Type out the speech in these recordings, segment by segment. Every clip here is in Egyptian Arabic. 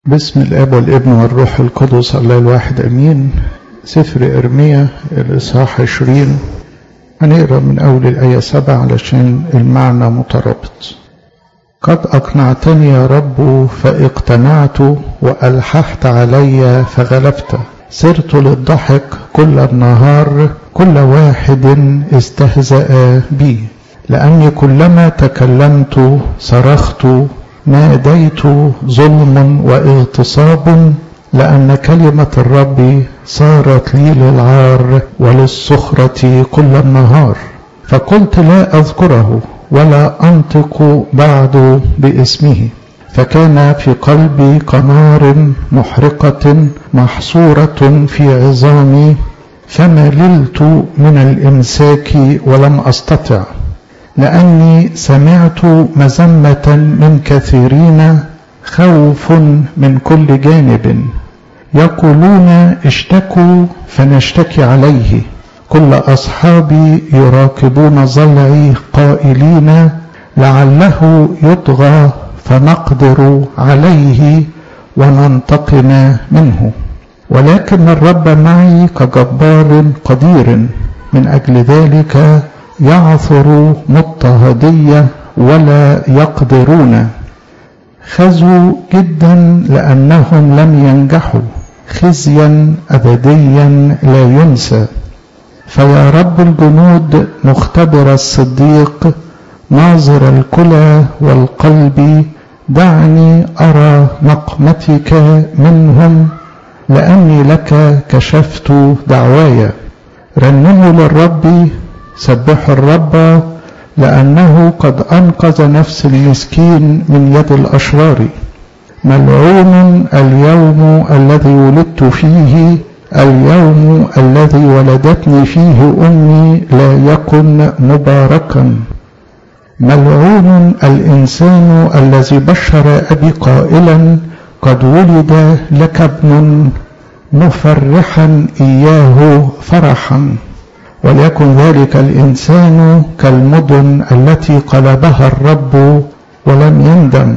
باسم الاب والابن والروح القدس الله الواحد امين سفر ارميا الاصحاح 20 هنقرا من اول الايه 7 علشان المعنى مترابط قد اقنعتني يا رب فاقتنعت والححت علي فغلبت سرت للضحك كل النهار كل واحد استهزأ بي لأني كلما تكلمت صرخت ناديت ظلم واغتصاب لأن كلمة الرب صارت لي للعار وللسخرة كل النهار فقلت لا أذكره ولا أنطق بعد باسمه فكان في قلبي قنار محرقة محصورة في عظامي فمللت من الإمساك ولم أستطع لأني سمعت مذمة من كثيرين خوف من كل جانب يقولون اشتكوا فنشتكي عليه كل أصحابي يراقبون ضلعي قائلين لعله يطغى فنقدر عليه وننتقم منه ولكن الرب معي كجبار قدير من أجل ذلك يعثر مضطهدية ولا يقدرون خزوا جدا لأنهم لم ينجحوا خزيا أبديا لا ينسى فيا رب الجنود مختبر الصديق ناظر الكلى والقلب دعني أرى نقمتك منهم لأني لك كشفت دعواي رنموا للرب سبحوا الرب لأنه قد أنقذ نفس المسكين من يد الأشرار ملعون اليوم الذي ولدت فيه اليوم الذي ولدتني فيه أمي لا يكن مباركا ملعون الإنسان الذي بشر أبي قائلا قد ولد لك ابن مفرحا إياه فرحا وليكن ذلك الإنسان كالمدن التي قلبها الرب ولم يندم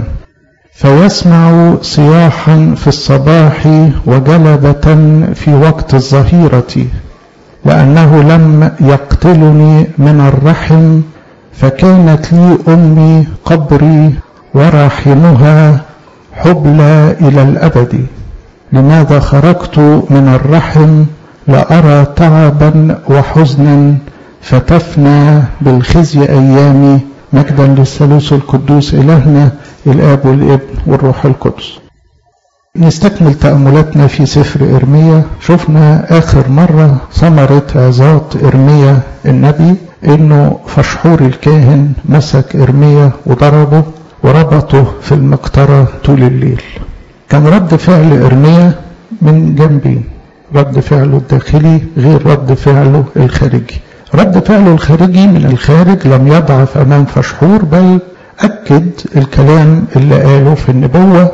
فيسمع صياحا في الصباح وجلبة في وقت الظهيرة لأنه لم يقتلني من الرحم فكانت لي أمي قبري ورحمها حبلى إلى الأبد لماذا خرجت من الرحم لأرى تعبا وحزنا فتفنى بالخزي أيامي مجدا للثالوث القدوس إلهنا الآب والابن والروح القدس نستكمل تأملاتنا في سفر إرميا شفنا آخر مرة ثمرة عظات إرميا النبي إنه فشحور الكاهن مسك إرميا وضربه وربطه في المقطرة طول الليل كان رد فعل إرميا من جنبين رد فعله الداخلي غير رد فعله الخارجي رد فعله الخارجي من الخارج لم يضعف أمام فشحور بل أكد الكلام اللي قاله في النبوة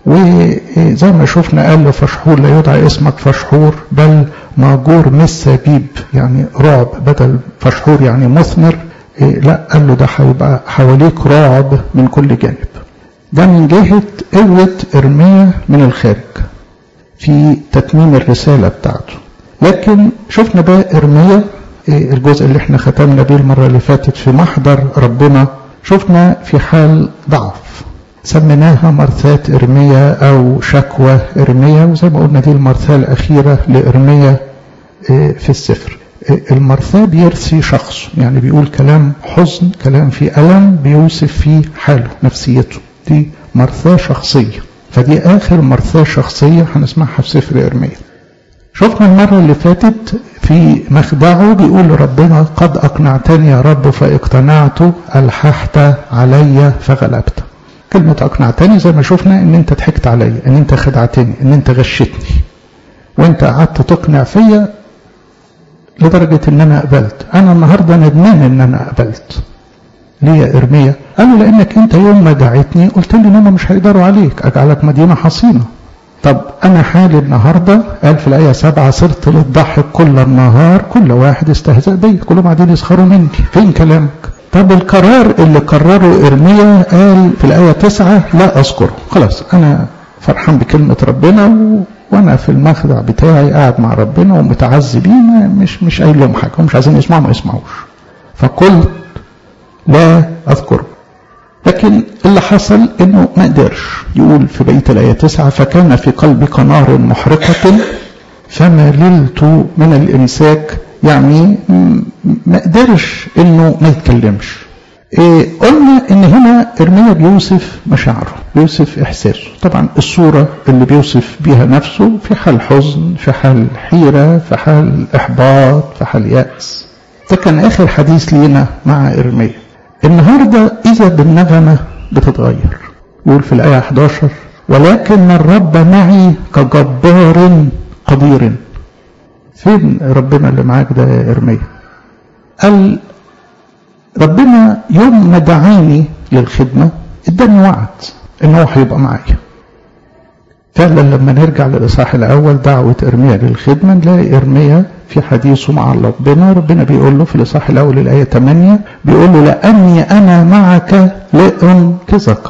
وزي ما شفنا قال لفشحور لا يدعى اسمك فشحور بل ماجور مسابيب يعني رعب بدل فشحور يعني مثمر لا قال له ده هيبقى حواليك رعب من كل جانب ده من جهة قوة إرميا من الخارج في تتميم الرسالة بتاعته لكن شفنا بقى إرميا الجزء اللي احنا ختمنا بيه المرة اللي فاتت في محضر ربنا شفنا في حال ضعف سميناها مرثاة إرميا أو شكوى إرميا وزي ما قلنا دي المرثاة الأخيرة لإرميا في السفر المرثاة بيرثي شخص يعني بيقول كلام حزن كلام فيه ألم بيوصف فيه حاله نفسيته دي مرثاة شخصية فدي آخر مرثاة شخصية هنسمعها في سفر إرميا شفنا المرة اللي فاتت في مخدعه بيقول ربنا قد أقنعتني يا رب فاقتنعت ألححت علي فغلبت كلمة أقنعتني زي ما شفنا إن أنت ضحكت عليا إن أنت خدعتني إن أنت غشتني وأنت قعدت تقنع فيا لدرجة إن أنا قبلت أنا النهاردة ندمان إن أنا قبلت ليه يا إرميا قالوا لأنك أنت يوم ما دعيتني قلت لي إن هم مش هيقدروا عليك أجعلك مدينة حصينة طب أنا حالي النهاردة قال في الآية سبعة صرت للضحك كل النهار كل واحد استهزأ بي كلهم قاعدين يسخروا مني فين كلامك طب القرار اللي قرره إرميا قال في الآية تسعة لا أذكره خلاص أنا فرحان بكلمة ربنا و... وانا في المخدع بتاعي قاعد مع ربنا ومتعزي بيه مش مش قايل لهم حاجه هم مش عايزين يسمعوا ما يسمعوش فقلت لا اذكره لكن اللي حصل انه ما قدرش يقول في بقيه الايه تسعه فكان في قلبك نار محرقه فما للت من الامساك يعني ما قدرش انه ما يتكلمش إيه قلنا ان هنا ارميا بيوصف مشاعره بيوصف احساسه طبعا الصورة اللي بيوصف بيها نفسه في حال حزن في حال حيرة في حال احباط في حال يأس ده كان اخر حديث لينا مع ارميا النهاردة اذا بالنغمة بتتغير يقول في الاية 11 ولكن الرب معي كجبار قدير فين ربنا اللي معاك ده يا ارميا قال ربنا يوم ما دعاني للخدمة اداني وعد ان هو هيبقى معايا فعلا لما نرجع للاصحاح الاول دعوة ارميا للخدمة نلاقي ارميا في حديثه مع ربنا ربنا بيقول له في الاصحاح الاول الايه 8 بيقول له لاني انا معك لانقذك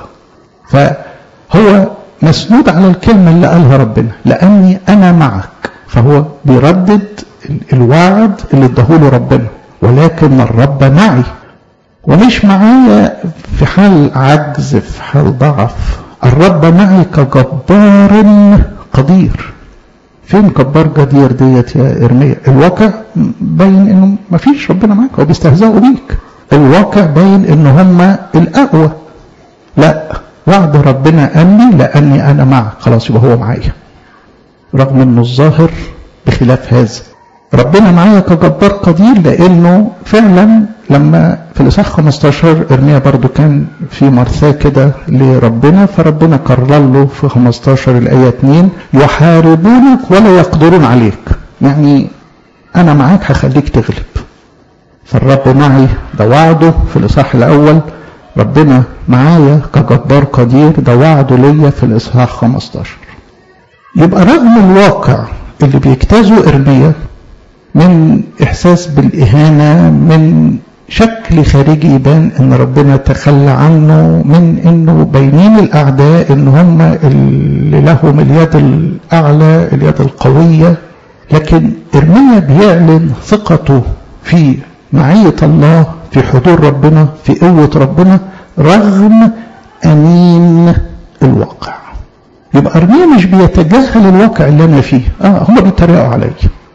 فهو مسنود على الكلمة اللي قالها ربنا لاني انا معك فهو بيردد الوعد اللي اداهوله ربنا ولكن الرب معي ومش معايا في حال عجز في حال ضعف الرب معي كجبار قدير فين جبار قدير ديت يا ارميا الواقع باين انه ما فيش ربنا معاك هو بيستهزئوا بيك الواقع باين ان هم الاقوى لا وعد ربنا قال لي لاني انا معك خلاص يبقى هو معايا رغم انه الظاهر بخلاف هذا ربنا معايا كجبار قدير لانه فعلا لما في الاصحاح 15 ارميا برضو كان في مرثاه كده لربنا فربنا قرر له في 15 الايه 2 يحاربونك ولا يقدرون عليك يعني انا معاك هخليك تغلب فالرب معي ده وعده في الاصحاح الاول ربنا معايا كجبار قدير ده وعده ليا في الاصحاح 15 يبقى رغم الواقع اللي بيجتازه ارميا من احساس بالاهانه من شكل خارجي يبان ان ربنا تخلى عنه من انه باينين الاعداء ان هم اللي لهم اليد الاعلى اليد القويه لكن ارميا بيعلن ثقته في معيه الله في حضور ربنا في قوه ربنا رغم انين الواقع يبقى ارميا مش بيتجاهل الواقع اللي انا فيه اه هم بيتريقوا عليا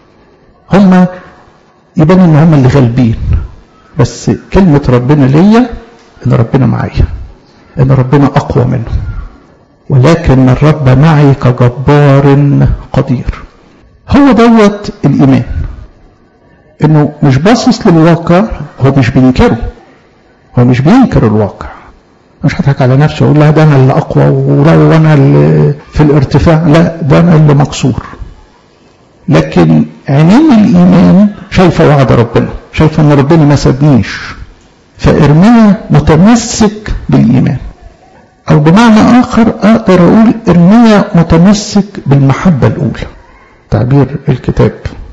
هم يبان ان هم اللي غالبين بس كلمة ربنا ليا ان ربنا معايا ان ربنا اقوى منه ولكن الرب معي كجبار قدير هو دوت الايمان انه مش باصص للواقع هو مش بينكره هو مش بينكر الواقع مش هضحك على نفسي واقول لا ده انا اللي اقوى ولو انا اللي في الارتفاع لا ده انا اللي مكسور لكن عينين الايمان شايفه وعد ربنا شايفه ان ربنا ما سابنيش فارميا متمسك بالايمان او بمعنى اخر اقدر اقول ارميا متمسك بالمحبه الاولى تعبير الكتاب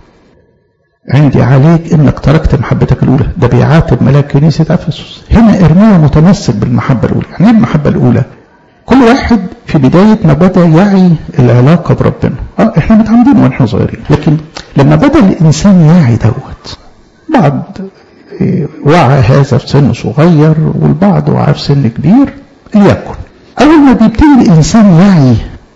عندي عليك انك تركت محبتك الاولى ده بيعاتب ملاك كنيسه افسس هنا ارميا متمسك بالمحبه الاولى يعني ايه المحبه الاولى كل واحد في بداية ما بدأ يعي العلاقة بربنا اه احنا متعمدين واحنا صغيرين لكن لما بدأ الإنسان يعي دوت بعض وعى هذا في سن صغير والبعض وعى في سن كبير ليكن أول ما بيبتدي الإنسان يعي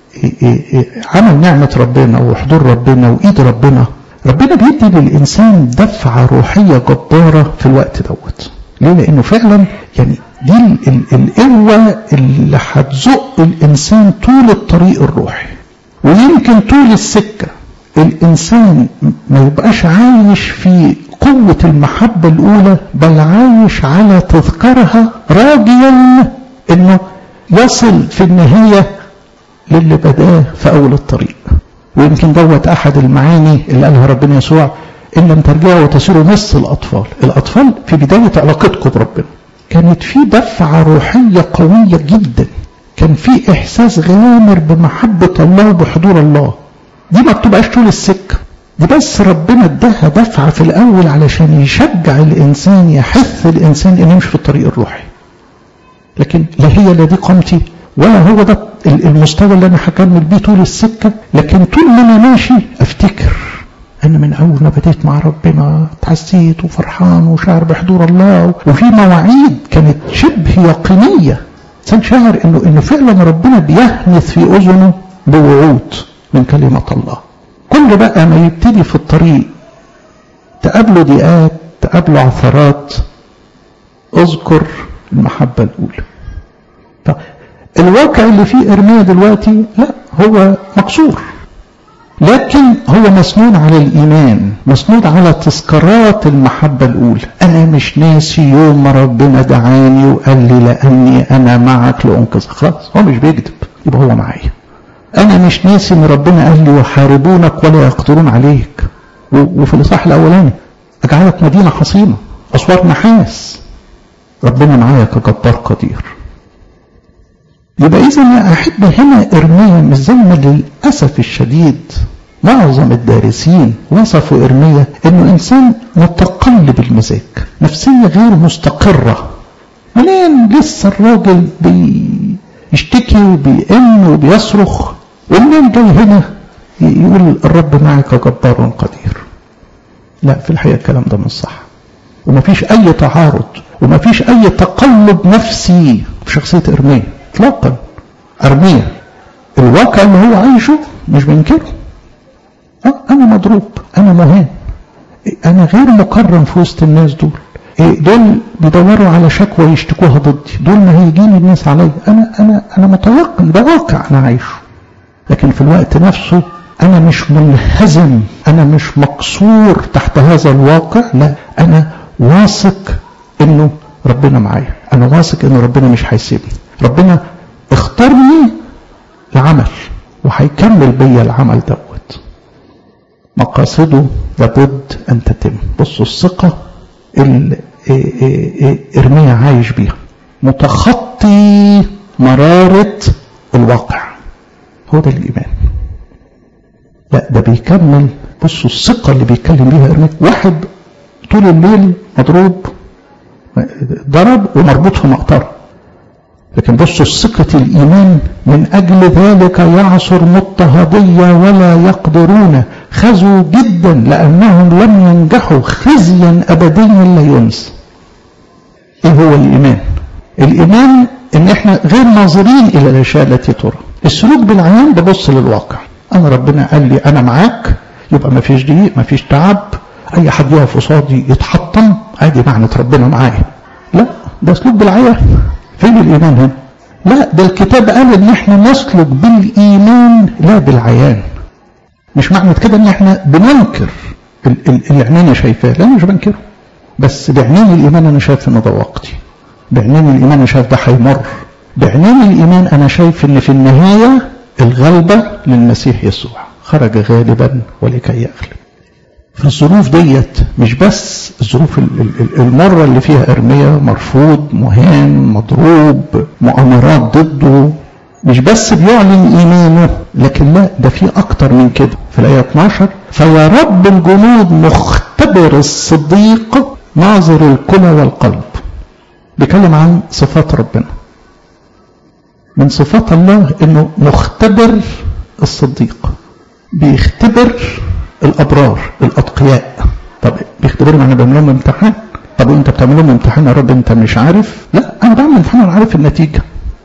عمل نعمة ربنا وحضور ربنا وإيد ربنا ربنا بيدي للإنسان دفعة روحية جبارة في الوقت دوت ليه؟ لأنه فعلا يعني دي القوة اللي هتزق الإنسان طول الطريق الروحي ويمكن طول السكة الإنسان ما يبقاش عايش في قوة المحبة الأولى بل عايش على تذكرها راجيا إنه يصل في النهاية للي بداه في أول الطريق ويمكن دوت أحد المعاني اللي قالها ربنا يسوع إن لم ترجعوا وتسيروا مثل الأطفال الأطفال في بداية علاقتكم بربنا كانت في دفعة روحية قوية جدا كان في إحساس غامر بمحبة الله وبحضور الله دي ما بتبقاش طول السكة دي بس ربنا اداها دفعة في الأول علشان يشجع الإنسان يحث الإنسان إنه يمشي في الطريق الروحي لكن لا هي لا دي قامتي ولا هو ده المستوى اللي انا هكمل بيه طول السكه لكن طول ما انا ماشي افتكر انا من اول ما بديت مع ربنا اتحسيت وفرحان وشاعر بحضور الله وفي مواعيد كانت شبه يقينيه انسان شاعر انه انه فعلا ربنا بيهمث في اذنه بوعود من كلمه الله كل بقى ما يبتدي في الطريق تقابله ضيقات تقابله عثرات اذكر المحبه الاولى طب الواقع اللي فيه ارميا دلوقتي لا هو مكسور لكن هو مسنود على الإيمان مسنود على تذكارات المحبة الأولى أنا مش ناسي يوم ما ربنا دعاني وقال لي لأني أنا معك لأنقذك خلاص هو مش بيكذب يبقى هو معايا أنا مش ناسي إن ربنا قال لي يحاربونك ولا يقدرون عليك وفي الإصحاح الأولاني أجعلك مدينة حصينة أسوار نحاس ربنا معايا كجبار قدير يبقى إذا يا أحب هنا إرميا مش زي ما للأسف الشديد معظم الدارسين وصفوا إرميا إنه إنسان متقلب المزاج نفسية غير مستقرة منين لسه الراجل بيشتكي وبيئن وبيصرخ ومنين جاي هنا يقول الرب معك جبار قدير لا في الحقيقة الكلام ده مش صح ومفيش أي تعارض ومفيش أي تقلب نفسي في شخصية إرميا اطلاقا ارميا الواقع اللي هو عايشه مش بينكره اه انا مضروب انا مهان انا غير مكرم في وسط الناس دول دول بيدوروا على شكوى يشتكوها ضدي دول ما هيجيني الناس عليا انا انا انا متيقن ده واقع انا عايشه لكن في الوقت نفسه انا مش منهزم انا مش مكسور تحت هذا الواقع لا انا واثق انه ربنا معايا انا واثق انه ربنا مش هيسيبني ربنا اختارني لعمل وهيكمل بيا العمل دوت مقاصده لابد ان تتم بصوا الثقه اللي ارميا عايش بيها متخطي مراره الواقع هو ده الايمان لا ده بيكمل بصوا الثقه اللي بيتكلم بيها ارميا واحد طول الليل مضروب ضرب ومربوط في مقطره لكن بصوا ثقة الإيمان من أجل ذلك يعصر مضطهدية ولا يقدرون خزوا جدا لأنهم لم ينجحوا خزيا أبديا لا ينسى إيه هو الإيمان الإيمان إن إحنا غير ناظرين إلى الأشياء التي ترى السلوك بالعيان ببص للواقع أنا ربنا قال لي أنا معاك يبقى ما فيش ضيق ما فيش تعب أي حد يقف قصادي يتحطم عادي معنى ربنا معايا لا ده سلوك بالعيان فين الإيمان هنا لا ده الكتاب قال ان احنا نسلك بالإيمان لا بالعيان مش معنى كده ان احنا بننكر اللي عينينا شايفاه لا مش بنكره بس بعينين الإيمان أنا شايف ان ده وقتي بعينين الإيمان أنا شايف ده هيمر بعينين الإيمان أنا شايف ان في النهاية الغلبة للمسيح يسوع خرج غالبا ولكي يغلب في الظروف ديت مش بس الظروف المرة اللي فيها إرميا مرفوض مهان مضروب مؤامرات ضده مش بس بيعلن إيمانه لكن لا ده في أكتر من كده في الآية 12 فيا رب الجنود مختبر الصديق ناظر الكلى والقلب بيتكلم عن صفات ربنا من صفات الله انه مختبر الصديق بيختبر الابرار الاتقياء طب بيختبرهم انا بعمل لهم امتحان طب وانت بتعمل لهم امتحان يا رب انت مش عارف لا انا بعمل امتحان انا عارف النتيجه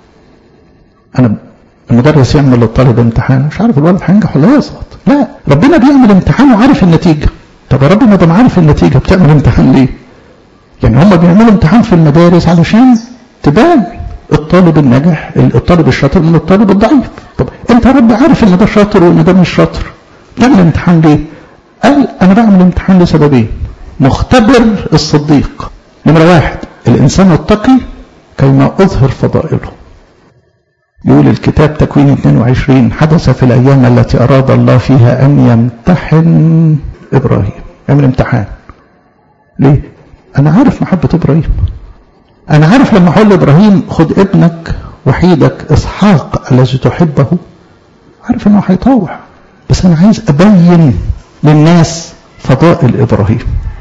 انا المدرس يعمل للطالب امتحان مش عارف الولد هينجح ولا يسقط لا ربنا بيعمل امتحان وعارف النتيجه طب يا رب ما دام عارف النتيجه بتعمل امتحان ليه يعني هم بيعملوا امتحان في المدارس علشان تبان الطالب الناجح الطالب الشاطر من الطالب الضعيف طب انت يا رب عارف ان ده شاطر وان ده مش شاطر تعمل امتحان ليه قال انا بعمل امتحان لسببين مختبر الصديق نمرة واحد الانسان التقي كيما اظهر فضائله يقول الكتاب تكوين 22 حدث في الايام التي اراد الله فيها ان يمتحن ابراهيم يعمل امتحان ليه انا عارف محبة ابراهيم انا عارف لما اقول لابراهيم خد ابنك وحيدك اسحاق الذي تحبه عارف انه هيطوع بس انا عايز ابين للناس فضائل ابراهيم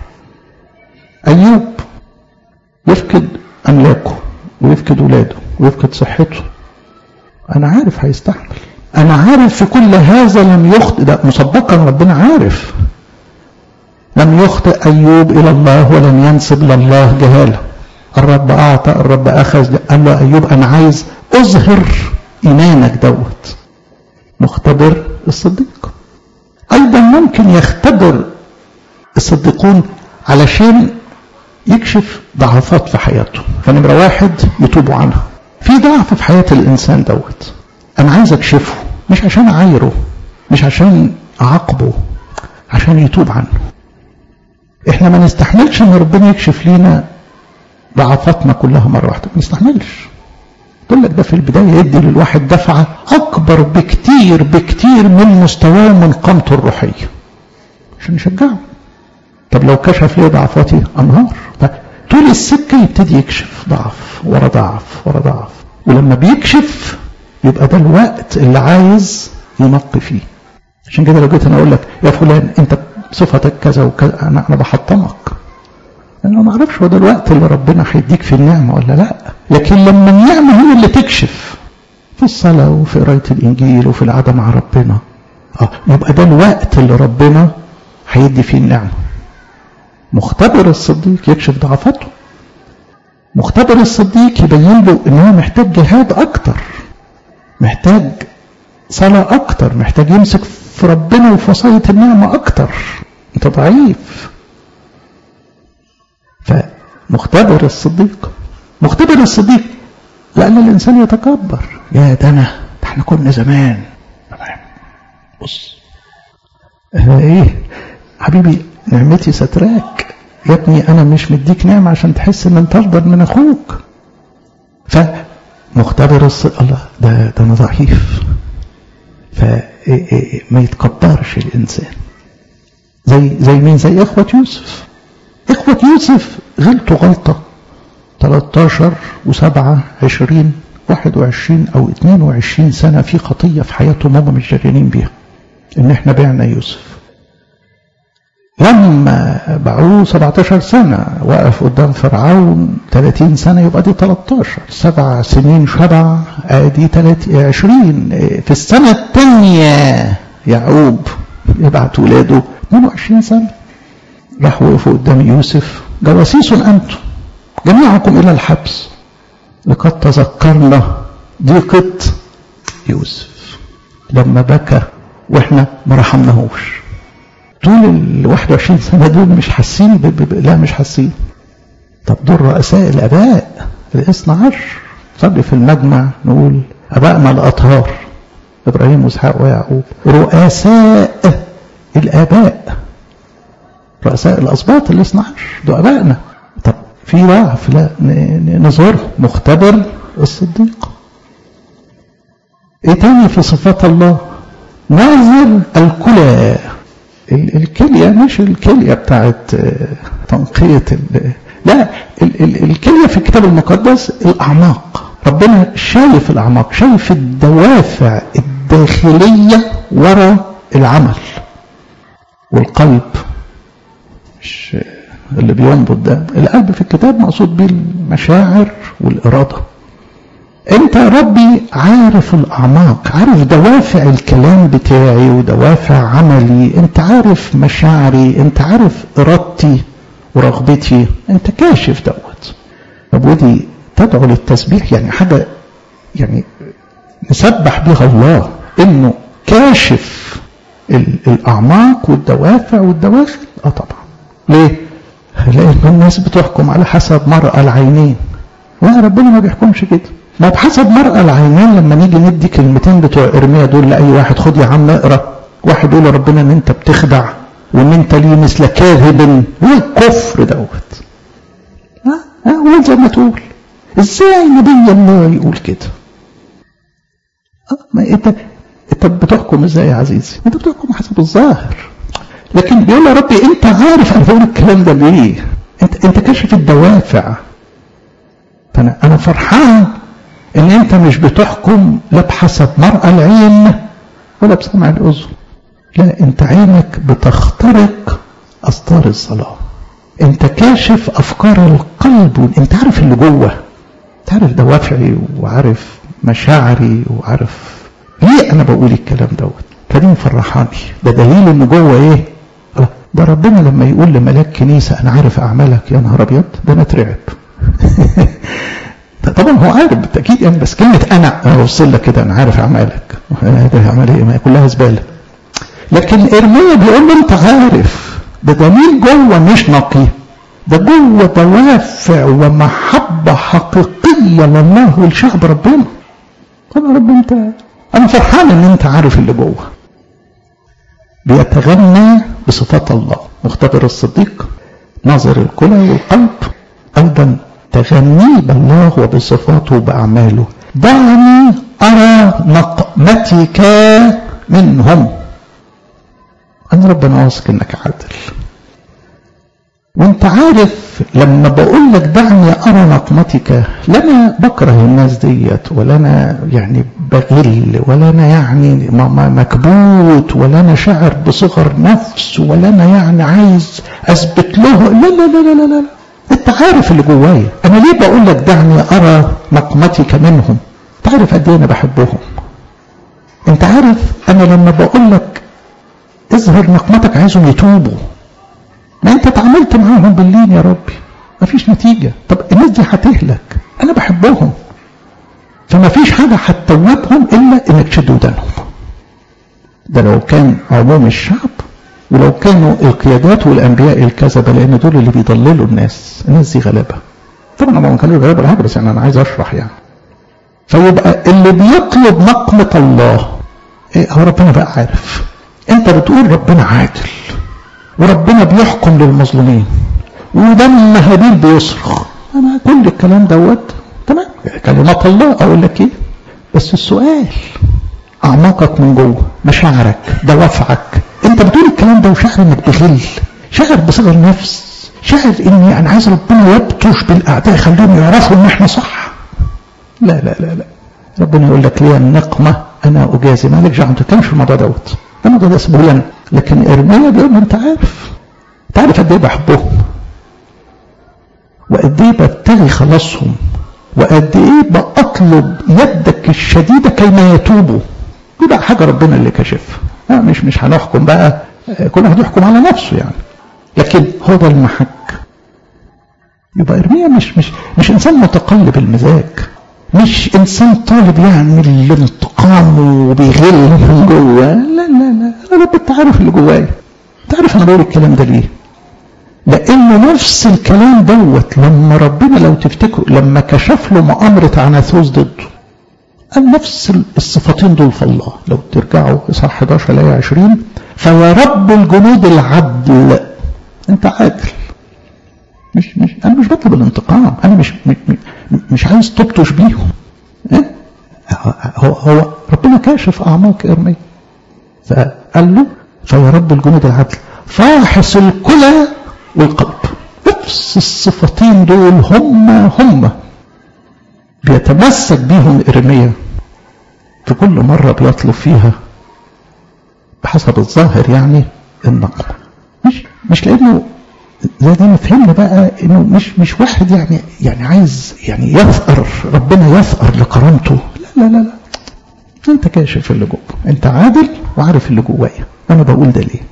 ايوب يفقد املاكه ويفقد ولاده ويفقد صحته انا عارف هيستحمل انا عارف في كل هذا لم يخطئ ده مسبقا ربنا عارف لم يخطئ ايوب الى الله ولم ينسب لله جهاله الرب اعطى الرب اخذ قال له ايوب انا عايز اظهر ايمانك دوت مختبر الصديق ايضا ممكن يختبر الصديقون علشان يكشف ضعفات في حياته فنمرة واحد يتوبوا عنها في ضعف في حياة الإنسان دوت أنا عايز أكشفه مش عشان أعايره مش عشان أعاقبه عشان يتوب عنه إحنا ما نستحملش إن ربنا يكشف لينا ضعفاتنا كلها مرة واحدة ما نستحملش قلت لك ده في البداية يدي للواحد دفعة أكبر بكتير بكتير من مستواه ومن قامته الروحية عشان يشجعه طب لو كشف لي ضعفاتي أنهار طول السكة يبتدي يكشف ضعف ورا ضعف ورا ضعف ولما بيكشف يبقى ده الوقت اللي عايز ينقي فيه عشان كده لو جيت انا اقول لك يا فلان انت صفتك كذا وكذا انا انا بحطمك انا ما اعرفش هو ده الوقت اللي ربنا هيديك في النعمه ولا لا لكن لما النعمه هي اللي تكشف في الصلاه وفي قرايه الانجيل وفي القعده مع ربنا اه يبقى ده الوقت اللي ربنا هيدي فيه النعمه مختبر الصديق يكشف ضعفاته مختبر الصديق يبين له ان هو محتاج جهاد اكتر محتاج صلاة اكتر محتاج يمسك في ربنا وفي وصاية النعمة اكتر انت ضعيف فمختبر الصديق مختبر الصديق لان الانسان يتكبر يا ده انا ده احنا كنا زمان بص ايه حبيبي نعمتي ستراك يا ابني انا مش مديك نعمه عشان تحس ان انت افضل من اخوك فمختبر الص... الله ده ده انا ضعيف فما يتكبرش الانسان زي زي مين زي اخوه يوسف اخوه يوسف غلطوا غلطه 13 و7 20 21 او 22 سنه في خطيه في حياتهم هم مش جاريين بيها ان احنا بعنا يوسف لما باعوه 17 سنة وقف قدام فرعون 30 سنة يبقى دي 13 سبع سنين شبع ادي 20 في السنة الثانية يعقوب يبعت ولاده 22 سنة راح وقفوا قدام يوسف جواسيس أنتم جميعكم إلى الحبس لقد تذكرنا ضيقة يوسف لما بكى واحنا ما رحمناهوش طول ال 21 سنة دول مش حاسين ب... ب... لا مش حاسين طب دول رؤساء الآباء الاثنى عشر صلي في المجمع نقول أبائنا الأطهار إبراهيم وإسحاق ويعقوب رؤساء الآباء رؤساء الأسباط الاثنى عشر دول أبائنا طب في ضعف لا نظهره مختبر الصديق ايه تاني في صفات الله ناظر الكلى الكلية مش الكلية بتاعت تنقية لا الكلية في الكتاب المقدس الأعماق ربنا شايف الأعماق شايف الدوافع الداخلية وراء العمل والقلب مش اللي بينبض ده القلب في الكتاب مقصود بيه المشاعر والإرادة انت يا ربي عارف الاعماق عارف دوافع الكلام بتاعي ودوافع عملي انت عارف مشاعري انت عارف ارادتي ورغبتي انت كاشف دوت طب ودي تدعو للتسبيح يعني حاجه يعني نسبح بها الله انه كاشف الاعماق والدوافع والدواخل اه طبعا ليه لان الناس بتحكم على حسب مرأى العينين لا ربنا ما بيحكمش كده ما بحسب مرأى العينين لما نيجي ندي كلمتين بتوع ارميا دول لاي واحد خد يا عم اقرا واحد يقول ربنا ان انت بتخدع وان انت ليه مثل كاذب والكفر دوت ها ها زي ما تقول ازاي نبي الله يقول كده اه ما انت انت بتحكم ازاي يا عزيزي انت بتحكم حسب الظاهر لكن بيقول يا ربي انت عارف انا بقول الكلام ده ليه انت انت كاشف الدوافع فانا انا فرحان ان انت مش بتحكم لا بحسب مرأى العين ولا بسمع الاذن لا انت عينك بتخترق استار الصلاه انت كاشف افكار القلب انت عارف اللي جوه انت عارف دوافعي وعارف مشاعري وعارف ليه انا بقول الكلام دوت فدي مفرحاني ده دليل ان جوه ايه ده ربنا لما يقول لملاك كنيسة انا عارف اعمالك يا نهار ابيض ده انا اترعب طبعا هو عارف بالتاكيد يعني بس كلمه انا اوصل لك كده انا عارف اعمالك ده اعمال ايه ما كلها زباله لكن ارميا بيقول له انت عارف ده دليل جوه مش نقي ده جوه دوافع ومحبه حقيقيه لله ولشعب ربنا طب يا رب انت انا فرحان ان انت عارف اللي جوه بيتغنى بصفات الله مختبر الصديق ناظر الكلى والقلب ايضا تغني بالله وبصفاته وبأعماله دعني أرى نقمتك منهم أنا ربنا واثق إنك عادل وانت عارف لما بقول لك دعني أرى نقمتك لا أنا بكره الناس ديت ولا أنا يعني بغل ولا أنا يعني مكبوت ولا أنا شاعر بصغر نفس ولا أنا يعني عايز أثبت له لا لا لا لا لا, لا. انت عارف اللي جوايا انا ليه بقول لك دعني ارى نقمتك منهم انت عارف قد ايه انا بحبهم انت عارف انا لما بقول لك اظهر نقمتك عايزهم يتوبوا ما انت اتعاملت معاهم باللين يا ربي مفيش نتيجة طب الناس دي هتهلك انا بحبهم فما فيش حاجة هتتوبهم الا انك تشد ودانهم ده لو كان عموم الشعب ولو كانوا القيادات والانبياء الكذبه لان دول اللي بيضللوا الناس الناس دي غلابه طبعا ما كانوا غلابه ولا حاجه بس يعني انا عايز اشرح يعني فيبقى اللي بيطلب نقمه الله إيه هو ربنا بقى عارف انت بتقول ربنا عادل وربنا بيحكم للمظلومين ودم هابيل بيصرخ انا كل الكلام دوت تمام كلمات الله اقول لك ايه بس السؤال اعماقك من جوه مشاعرك دوافعك انت بتقول الكلام ده وشاعر انك بغل شاعر بصغر نفس شاعر اني انا عايز ربنا يبطش بالاعداء يخليهم يعرفوا ان احنا صح لا لا لا لا ربنا يقول لك ليه النقمة انا اجازي مالك دعوه ما تتكلمش في الموضوع دوت الموضوع ده اسمه لنا لكن ارميا بيقول انت عارف انت عارف قد ايه بحبهم وقد ايه ببتغي خلاصهم وقد ايه بطلب يدك الشديدة كيما يتوبوا دي بقى حاجة ربنا اللي كشفها آه مش مش هنحكم بقى كل واحد يحكم على نفسه يعني لكن هو ده المحك يبقى ارميا مش مش مش انسان متقلب المزاج مش انسان طالب يعمل الانتقام وبيغل من جوه لا لا لا انا رب انت عارف اللي جوايا انت عارف انا بقول الكلام ده ليه لانه نفس الكلام دوت لما ربنا لو تفتكروا لما كشف له مؤامره عناثوس ضده قال نفس الصفتين دول في الله لو ترجعوا اصحاح 11 الايه 20 فيا رب الجنود العدل انت عادل مش مش انا مش بطلب الانتقام انا مش مش, مش عايز تبطش بيهم إيه؟ هو هو ربنا كاشف اعماق ارميا فقال له فيا رب الجنود العدل فاحص الكلى والقلب نفس الصفتين دول هم هم بيتمسك بيهم ارميا في كل مرة بيطلب فيها بحسب الظاهر يعني النقمة مش مش لانه زي ما فهمنا بقى انه مش مش واحد يعني يعني عايز يعني يثأر ربنا يثأر لكرامته لا لا لا لا انت كاشف اللي جوه انت عادل وعارف اللي جوايا انا بقول ده ليه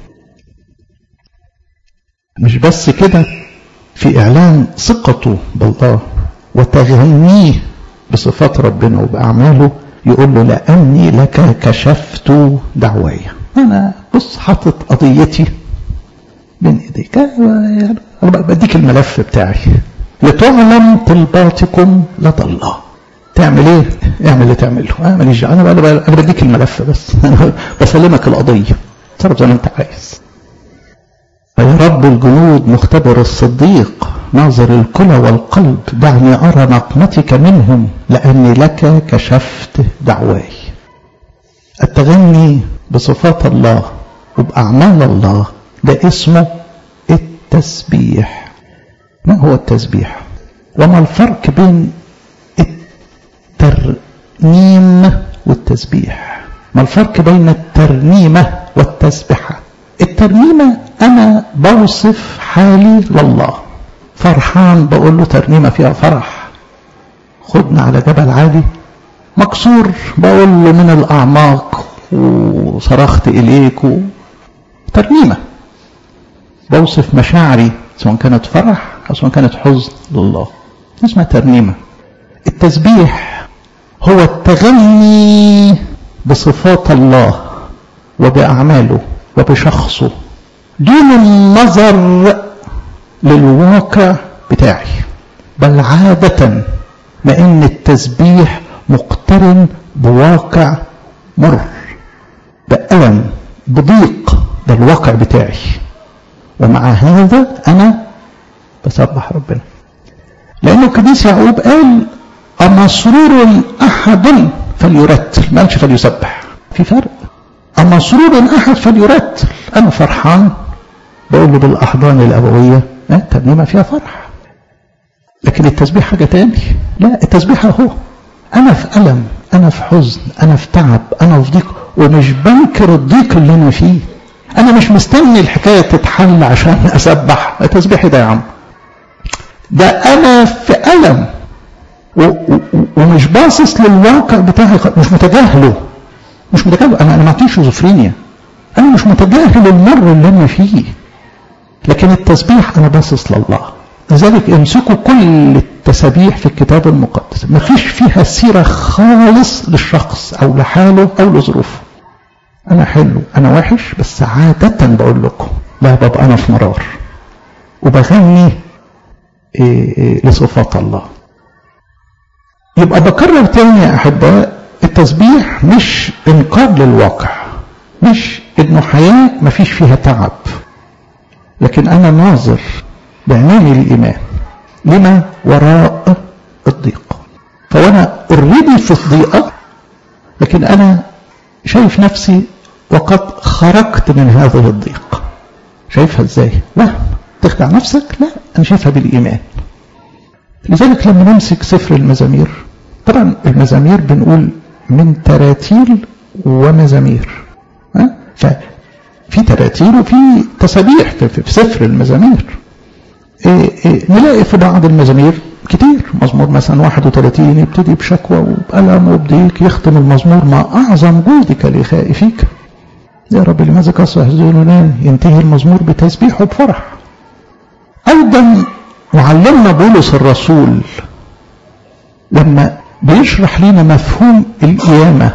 مش بس كده في اعلان ثقته بالله وتغنيه بصفات ربنا وبأعماله يقول له لأني لك كشفت دعواي أنا بص حاطط قضيتي بين إيديك أنا بديك الملف بتاعي لتعلم طلباتكم لدى الله تعمل ايه؟ اعمل اللي تعمله انا ماليش انا انا بديك الملف بس انا بسلمك القضيه تصرف زي ما انت عايز فيا رب الجنود مختبر الصديق ناظر الكلى والقلب دعني أرى نقمتك منهم لأني لك كشفت دعواي التغني بصفات الله وبأعمال الله ده اسمه التسبيح ما هو التسبيح وما الفرق بين الترنيم والتسبيح ما الفرق بين الترنيمة والتسبحة الترنيمة أنا بوصف حالي لله فرحان بقول له ترنيمة فيها فرح خدنا على جبل عالي مكسور بقول له من الأعماق وصرخت إليك ترنيمة بوصف مشاعري سواء كانت فرح أو سواء كانت حزن لله اسمها ترنيمة التسبيح هو التغني بصفات الله وبأعماله وبشخصه دون النظر للواقع بتاعي بل عادة ما ان التسبيح مقترن بواقع مر بألم بضيق ده الواقع بتاعي ومع هذا انا بسبح ربنا لانه القديس يعقوب قال أمسرور أحد فليرتل ما قالش فليسبح في فرق أمسرور أحد فليرتل أنا فرحان بقول له بالأحضان الأبوية ترنيمة فيها فرح لكن التسبيح حاجة تاني لا التسبيح أهو أنا في ألم أنا في حزن أنا في تعب أنا في ضيق ومش بنكر الضيق اللي أنا فيه أنا مش مستني الحكاية تتحل عشان أسبح التسبيح ده يا عم ده أنا في ألم و و ومش باصص للواقع بتاعي مش متجاهله مش متجاهله أنا أنا ما عنديش شيزوفرينيا أنا مش متجاهل المر اللي أنا فيه لكن التسبيح أنا باصص لله لذلك امسكوا كل التسابيح في الكتاب المقدس ما فيش فيها سيرة خالص للشخص أو لحاله أو لظروفه أنا حلو أنا وحش بس عادة بقول لكم لا ببقى أنا في مرار وبغني إيه إيه لصفات الله يبقى بكرر تاني يا أحباء التسبيح مش إنكار للواقع مش إنه حياة ما فيش فيها تعب لكن أنا ناظر بعيني الإيمان لما وراء الضيق فوانا اوريدي في الضيقة لكن أنا شايف نفسي وقد خرجت من هذه الضيق شايفها ازاي وهم تخدع نفسك لا أنا شايفها بالإيمان لذلك لما نمسك سفر المزامير طبعا المزامير بنقول من تراتيل ومزامير ها ففي تراتيل وفي تسابيح في سفر المزامير إيه إيه نلاقي في بعض المزامير كتير مزمور مثلا 31 يبتدي بشكوى وبألم وبضيق يختم المزمور ما أعظم جودك لخائفيك يا رب لماذا كسر يحزنونان ينتهي المزمور بتسبيح وبفرح أيضا معلمنا بولس الرسول لما بيشرح لنا مفهوم القيامة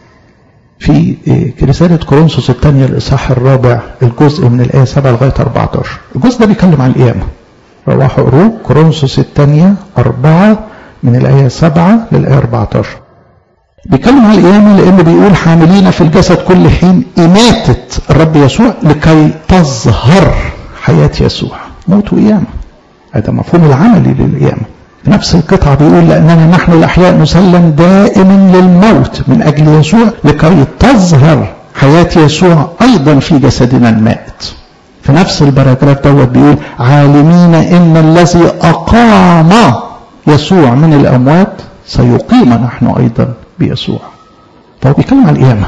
في رسالة كورنثوس الثانية الإصحاح الرابع الجزء من الآية 7 لغاية 14 الجزء ده بيتكلم عن القيامة روحوا قروه كورنثوس الثانية أربعة من الآية 7 للآية 14 بيتكلم عن القيامة لأنه بيقول حاملين في الجسد كل حين إماتة الرب يسوع لكي تظهر حياة يسوع موت وقيامة هذا مفهوم العملي للقيامة في نفس القطعة بيقول لأننا نحن الأحياء نسلم دائما للموت من أجل يسوع لكي تظهر حياة يسوع أيضا في جسدنا المائت في نفس البراجراف دوت بيقول عالمين ان الذي اقام يسوع من الاموات سيقيم نحن ايضا بيسوع فهو بيتكلم عن القيامه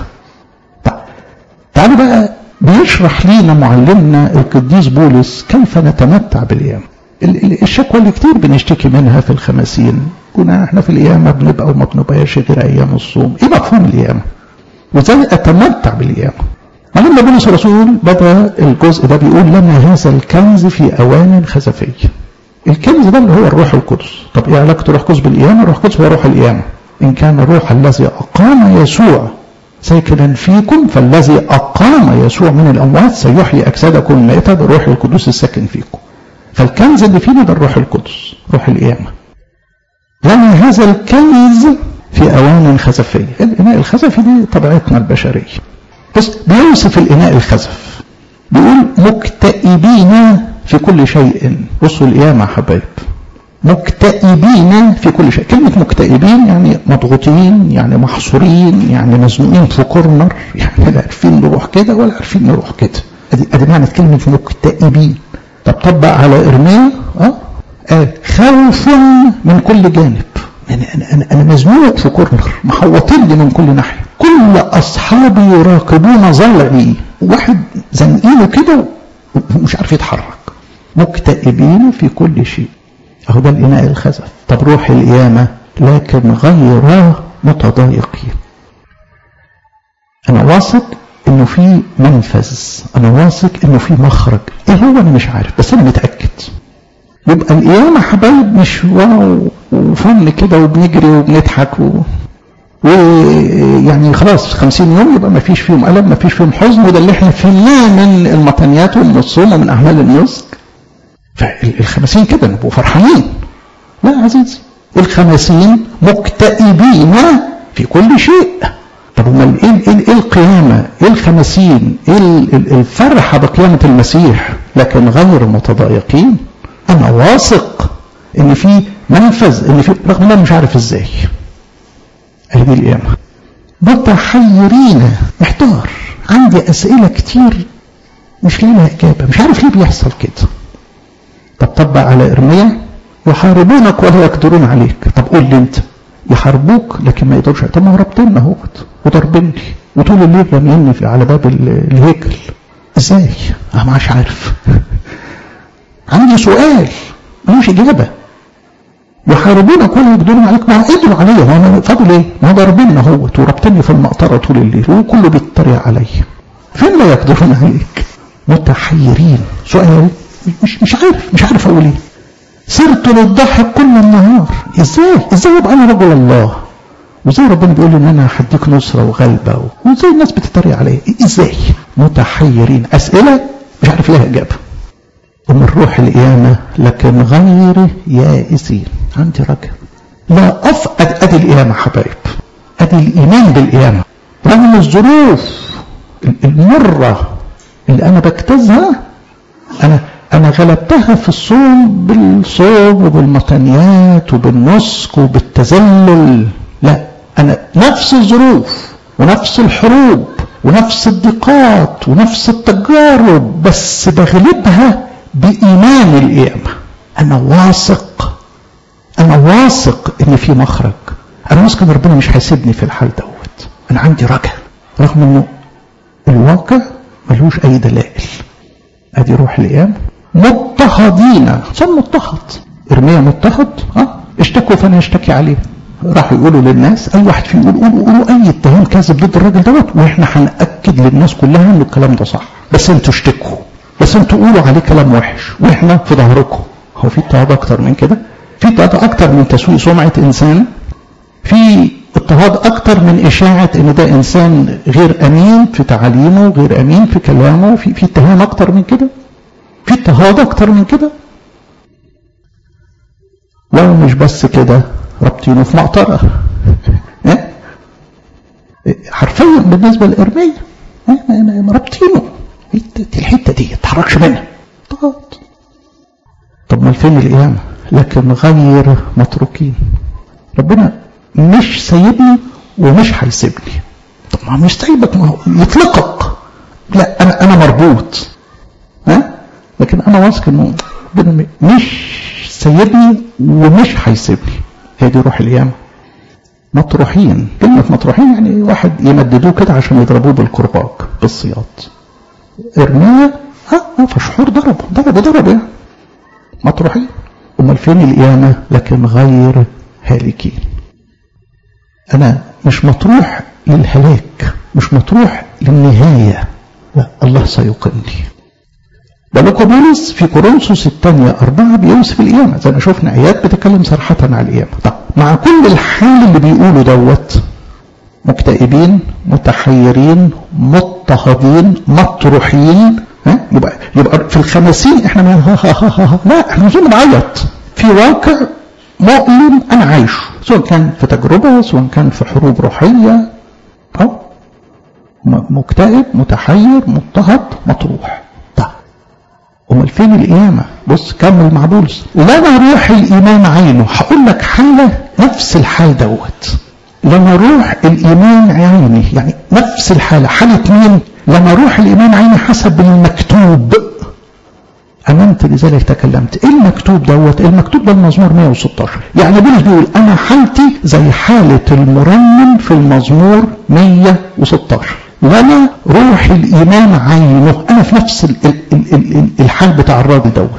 تعالوا بقى بيشرح لينا معلمنا القديس بولس كيف نتمتع بالقيامه الشكوى اللي كتير بنشتكي منها في الخمسين كنا احنا في القيامه بنبقى وما بنبقاش غير ايام الصوم ايه مفهوم القيامه وازاي اتمتع بالقيامه معلمنا بولس الرسول بدا الجزء ده بيقول لنا هذا الكنز في اوان خزفيه الكنز ده اللي هو الروح القدس طب ايه علاقه الروح القدس بالقيامه الروح القدس هو روح القيامه ان كان الروح الذي اقام يسوع ساكنا فيكم فالذي اقام يسوع من الاموات سيحيي اجسادكم الميته بالروح القدس الساكن فيكم فالكنز اللي فينا ده الروح القدس روح القيامه لنا هذا الكنز في اوان خزفيه الاناء الخزفي دي طبيعتنا البشريه بس بيوصف الإناء الخزف بيقول مكتئبين في كل شيء بصوا القيامة يا حبايب مكتئبين في كل شيء كلمة مكتئبين يعني مضغوطين يعني محصورين يعني مزنوقين في كورنر يعني لا عارفين نروح كده ولا عارفين نروح كده ادي ادي معنى كلمة مكتئبين طب طبق على ارميا اه قال خوف من كل جانب يعني انا انا انا مزنوق في كورنر محوطين لي من كل ناحيه كل اصحابي يراقبون ظلعي واحد زنقينه كده ومش عارف يتحرك مكتئبين في كل شيء اهو ده الاناء الخزف طب روح القيامه لكن غير متضايقين انا واثق انه في منفذ انا واثق انه في مخرج ايه هو انا مش عارف بس انا متاكد يبقى القيامة حبايب مش واو وفن كده وبنجري وبنضحك و... ويعني خلاص خمسين يوم يبقى ما فيش فيهم ألم ما فيش فيهم حزن وده اللي احنا فهمناه من المطنيات ومن الصوم ومن أعمال النسك فالخمسين كده نبقوا فرحانين لا يا عزيزي الخمسين مكتئبين في كل شيء طب امال ايه ايه ايه القيامه؟ ايه الخمسين؟ ايه الفرحه بقيامه المسيح؟ لكن غير متضايقين انا واثق ان في منفذ ان في رغم ان انا مش عارف ازاي هذه القيامه متحيرين محتار عندي اسئله كتير مش ليها اجابه مش عارف ليه بيحصل كده طب طبق على ارميا يحاربونك ولا يقدرون عليك طب قول لي انت يحاربوك لكن ما يقدرش طب ما هو رابطيننا اهوت وضربني وطول الليل راميني على باب الهيكل ازاي؟ انا مش عارف عندي سؤال ملوش اجابه يحاربونك ولا يقدرون عليك ما قدروا عليا هو انا فاضل ايه؟ ما هو ضاربيني اهوت وربطني في المقطره طول الليل وكله بيتريق عليا فين لا يقدرون عليك؟ متحيرين سؤال مش مش عارف مش عارف اقول ايه سرت للضحك كل النهار ازاي ازاي ابقى انا رجل الله وازاي ربنا بيقول لي ان انا هديك نصره وغلبه وازاي الناس بتتريق عليا ازاي متحيرين اسئله مش عارف لها اجابه ومن روح القيامة لكن غير يائسين عندي رجاء لا أفقد أدي القيامة حبايب أدي الإيمان بالقيامة رغم الظروف المرة اللي أنا بجتازها أنا أنا غلبتها في الصوم بالصوم وبالمطنيات وبالنسك وبالتذلل لا أنا نفس الظروف ونفس الحروب ونفس الضيقات ونفس التجارب بس بغلبها بإيمان القيامة أنا واثق أنا واثق إن في مخرج أنا واثق إن ربنا مش هيسيبني في الحال دوت أنا عندي رجاء رغم إنه الواقع ملوش أي دلائل أدي روح القيامة مضطهدين صار مضطهد ارميا مضطهد اه اشتكوا فانا اشتكي عليه راحوا يقولوا للناس اي واحد فيهم يقول قولوا قولوا اي اتهام كاذب ضد الراجل دوت واحنا هناكد للناس كلها ان الكلام ده صح بس انتوا اشتكوا بس انتوا قولوا عليه كلام وحش واحنا في ظهركم هو في اضطهاد اكتر من كده في اضطهاد اكتر من تسويق سمعه انسان في اضطهاد اكتر من اشاعه ان ده انسان غير امين في تعاليمه غير امين في كلامه في في اتهام اكتر من كده في اضطهاد اكتر من كده لو مش بس كده رابطينه في مقطره حرفيا بالنسبه للارميه رابطينه الحته دي ما تتحركش منها ضغط طب ما فين القيامه لكن غير متروكين ربنا مش سايبني ومش هيسيبني طب ما مش سايبك ما هو يطلقك لا انا انا مربوط ها لكن انا واثق انه ربنا مش سايبني ومش هيسيبني هي دي روح القيامه مطروحين كلمة مطروحين يعني واحد يمددوه كده عشان يضربوه بالكرباج بالصياد ارمية ها فشحور ضربه ضربه ضربه يعني مطروحين امال فين القيامة لكن غير هالكين انا مش مطروح للهلاك مش مطروح للنهاية لا الله سيقيمني بلوكو بولس في كورنثوس الثانية أربعة بيوصف القيامة زي ما شفنا آيات بتتكلم صراحة عن القيامة طب مع كل الحال اللي بيقوله دوت مكتئبين متحيرين مضطهدين مطروحين ها يبقى يبقى في الخمسين احنا ما ها ها ها ها لا احنا مش بنعيط في واقع مؤلم انا عايشه سواء كان في تجربه سواء كان في حروب روحيه او مكتئب متحير مضطهد مطروح طيب امال فين القيامه بص كمل مع بولس لنا روح الايمان عينه هقول لك حاله نفس الحال دوت لما روح الايمان عيني يعني نفس الحاله حاله مين لما روح الايمان عيني حسب المكتوب امنت لذلك تكلمت ايه المكتوب دوت المكتوب ده المزمور 116 يعني بولس بيقول انا حالتي زي حاله المرنم في المزمور 116 لنا روح الايمان عينه انا في نفس ال ال ال ال الحال بتاع الراجل دوت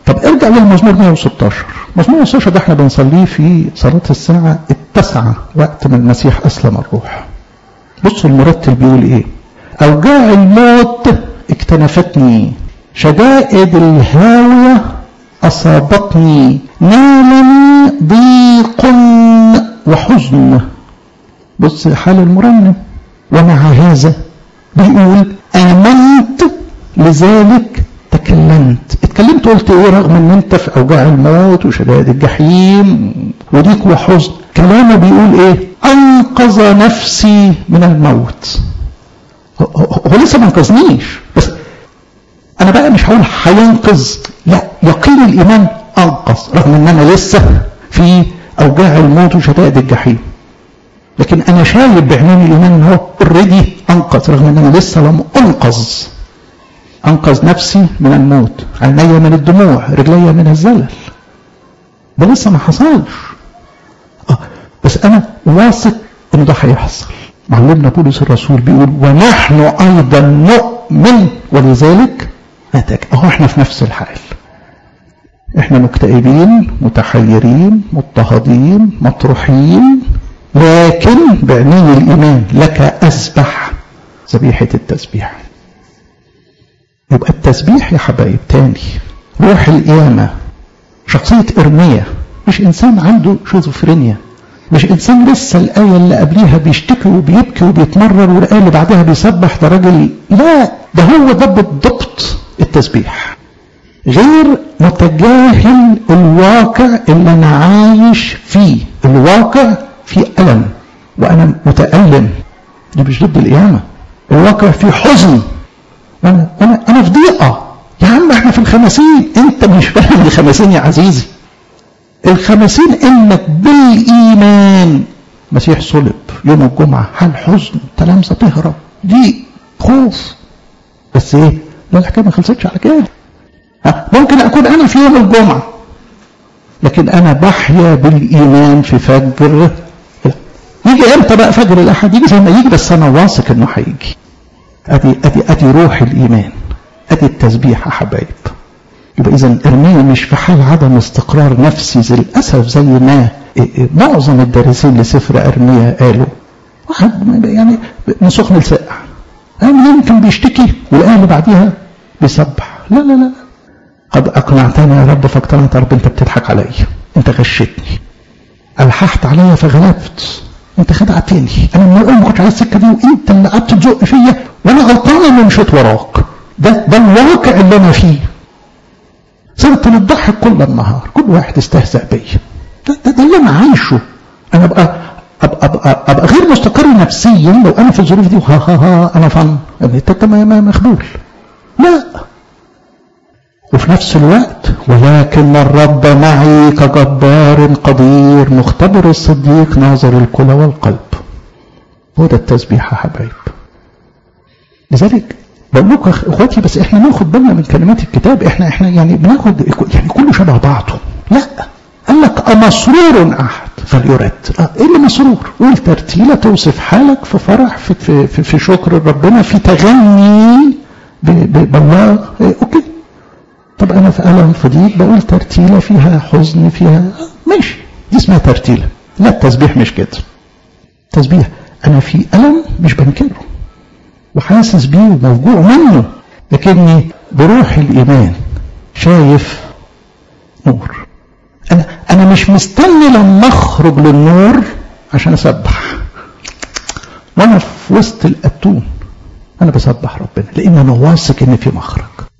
طب ارجع للمزمور 116 مزمور 116 ده احنا بنصليه في صلاة الساعة التاسعة وقت ما المسيح أسلم الروح بصوا المرتل بيقول ايه أوجاع الموت اكتنفتني شدائد الهاوية أصابتني نالني ضيق وحزن بص حال المرنم ومع هذا بيقول آمنت لذلك تكلمت اتكلمت قلت ايه رغم ان انت في اوجاع الموت وشدائد الجحيم وضيق وحزن كلامه بيقول ايه انقذ نفسي من الموت هو لسه ما انقذنيش بس انا بقى مش هقول هينقذ لا يقين الايمان انقذ رغم ان انا لسه في اوجاع الموت وشدائد الجحيم لكن انا شايف بعينين الايمان ان هو اوريدي انقذ رغم ان انا لسه لم انقذ انقذ نفسي من الموت عيني من الدموع رجلي من الزلل ده لسه ما حصلش آه بس انا واثق ان ده هيحصل معلمنا بولس الرسول بيقول ونحن ايضا نؤمن ولذلك نتج اهو احنا في نفس الحال احنا مكتئبين متحيرين مضطهدين مطروحين لكن بعينين الايمان لك اسبح ذبيحه التسبيح يبقى التسبيح يا حبايب تاني روح القيامه شخصيه ارميا مش انسان عنده شيزوفرينيا مش انسان لسه الايه اللي قبليها بيشتكي وبيبكي وبيتمرر والايه اللي بعدها بيسبح ده راجل لا ده هو ده بالضبط التسبيح غير متجاهل الواقع اللي انا عايش فيه الواقع فيه الم وانا متالم دي مش ضد القيامه الواقع فيه حزن وانا انا انا في ضيقه يا عم احنا في الخمسين انت مش فاهم الخمسين يا عزيزي الخمسين انك بالايمان مسيح صلب يوم الجمعه حال حزن تلامذه تهرب دي خوف بس ايه لا الحكايه ما خلصتش على كده ممكن اكون انا في يوم الجمعه لكن انا بحيا بالايمان في فجر يجي امتى بقى فجر الاحد يجي زي ما يجي بس انا واثق انه هيجي ادي ادي ادي روح الايمان ادي التسبيح يا حبايب يبقى اذا ارميا مش في حال عدم استقرار نفسي للاسف زي ما معظم الدارسين لسفر ارميا قالوا واحد يعني من سخن لسقع يمكن بيشتكي والايه اللي بعديها بيسبح لا لا لا قد اقنعتني يا رب فاقتنعت يا رب انت بتضحك عليا انت غشتني الححت عليا فغلبت انت خدعتني انا من الاول ما كنتش عايز السكه دي وانت اللي قعدت تزق فيا وانا غلطان اللي مشيت وراك ده ده الواقع اللي انا فيه صرت نضحك كل النهار كل واحد استهزأ بيا ده, ده, ده اللي انا عايشه انا ابقى أبقى, أبقى, أبقى غير مستقر نفسيا لو انا في الظروف دي ها ها ها انا فن انت مخبول لا وفي نفس الوقت ولكن الرب معي كجبار قدير مختبر الصديق ناظر الكلى والقلب هو ده التسبيح يا حبايب لذلك بقول لكم اخواتي بس احنا ناخد بالنا من كلمات الكتاب احنا احنا يعني بناخد يعني كله شبه بعضه لا قال لك أمسرور أحد فليرد آه إيه اللي مسرور قول ترتيلة توصف حالك في فرح في, في, في, في شكر ربنا في تغني بالله إيه أوكي طب أنا في ألم في ضيق بقول ترتيلة فيها حزن فيها آه ماشي دي اسمها ترتيلة لا التسبيح مش كده تسبيح أنا في ألم مش بنكره وحاسس بيه وموجوع منه لكني بروح الإيمان شايف نور أنا أنا مش مستني لما أخرج للنور عشان أسبح وأنا في وسط الأتون أنا بسبح ربنا لأن أنا واثق إن في مخرج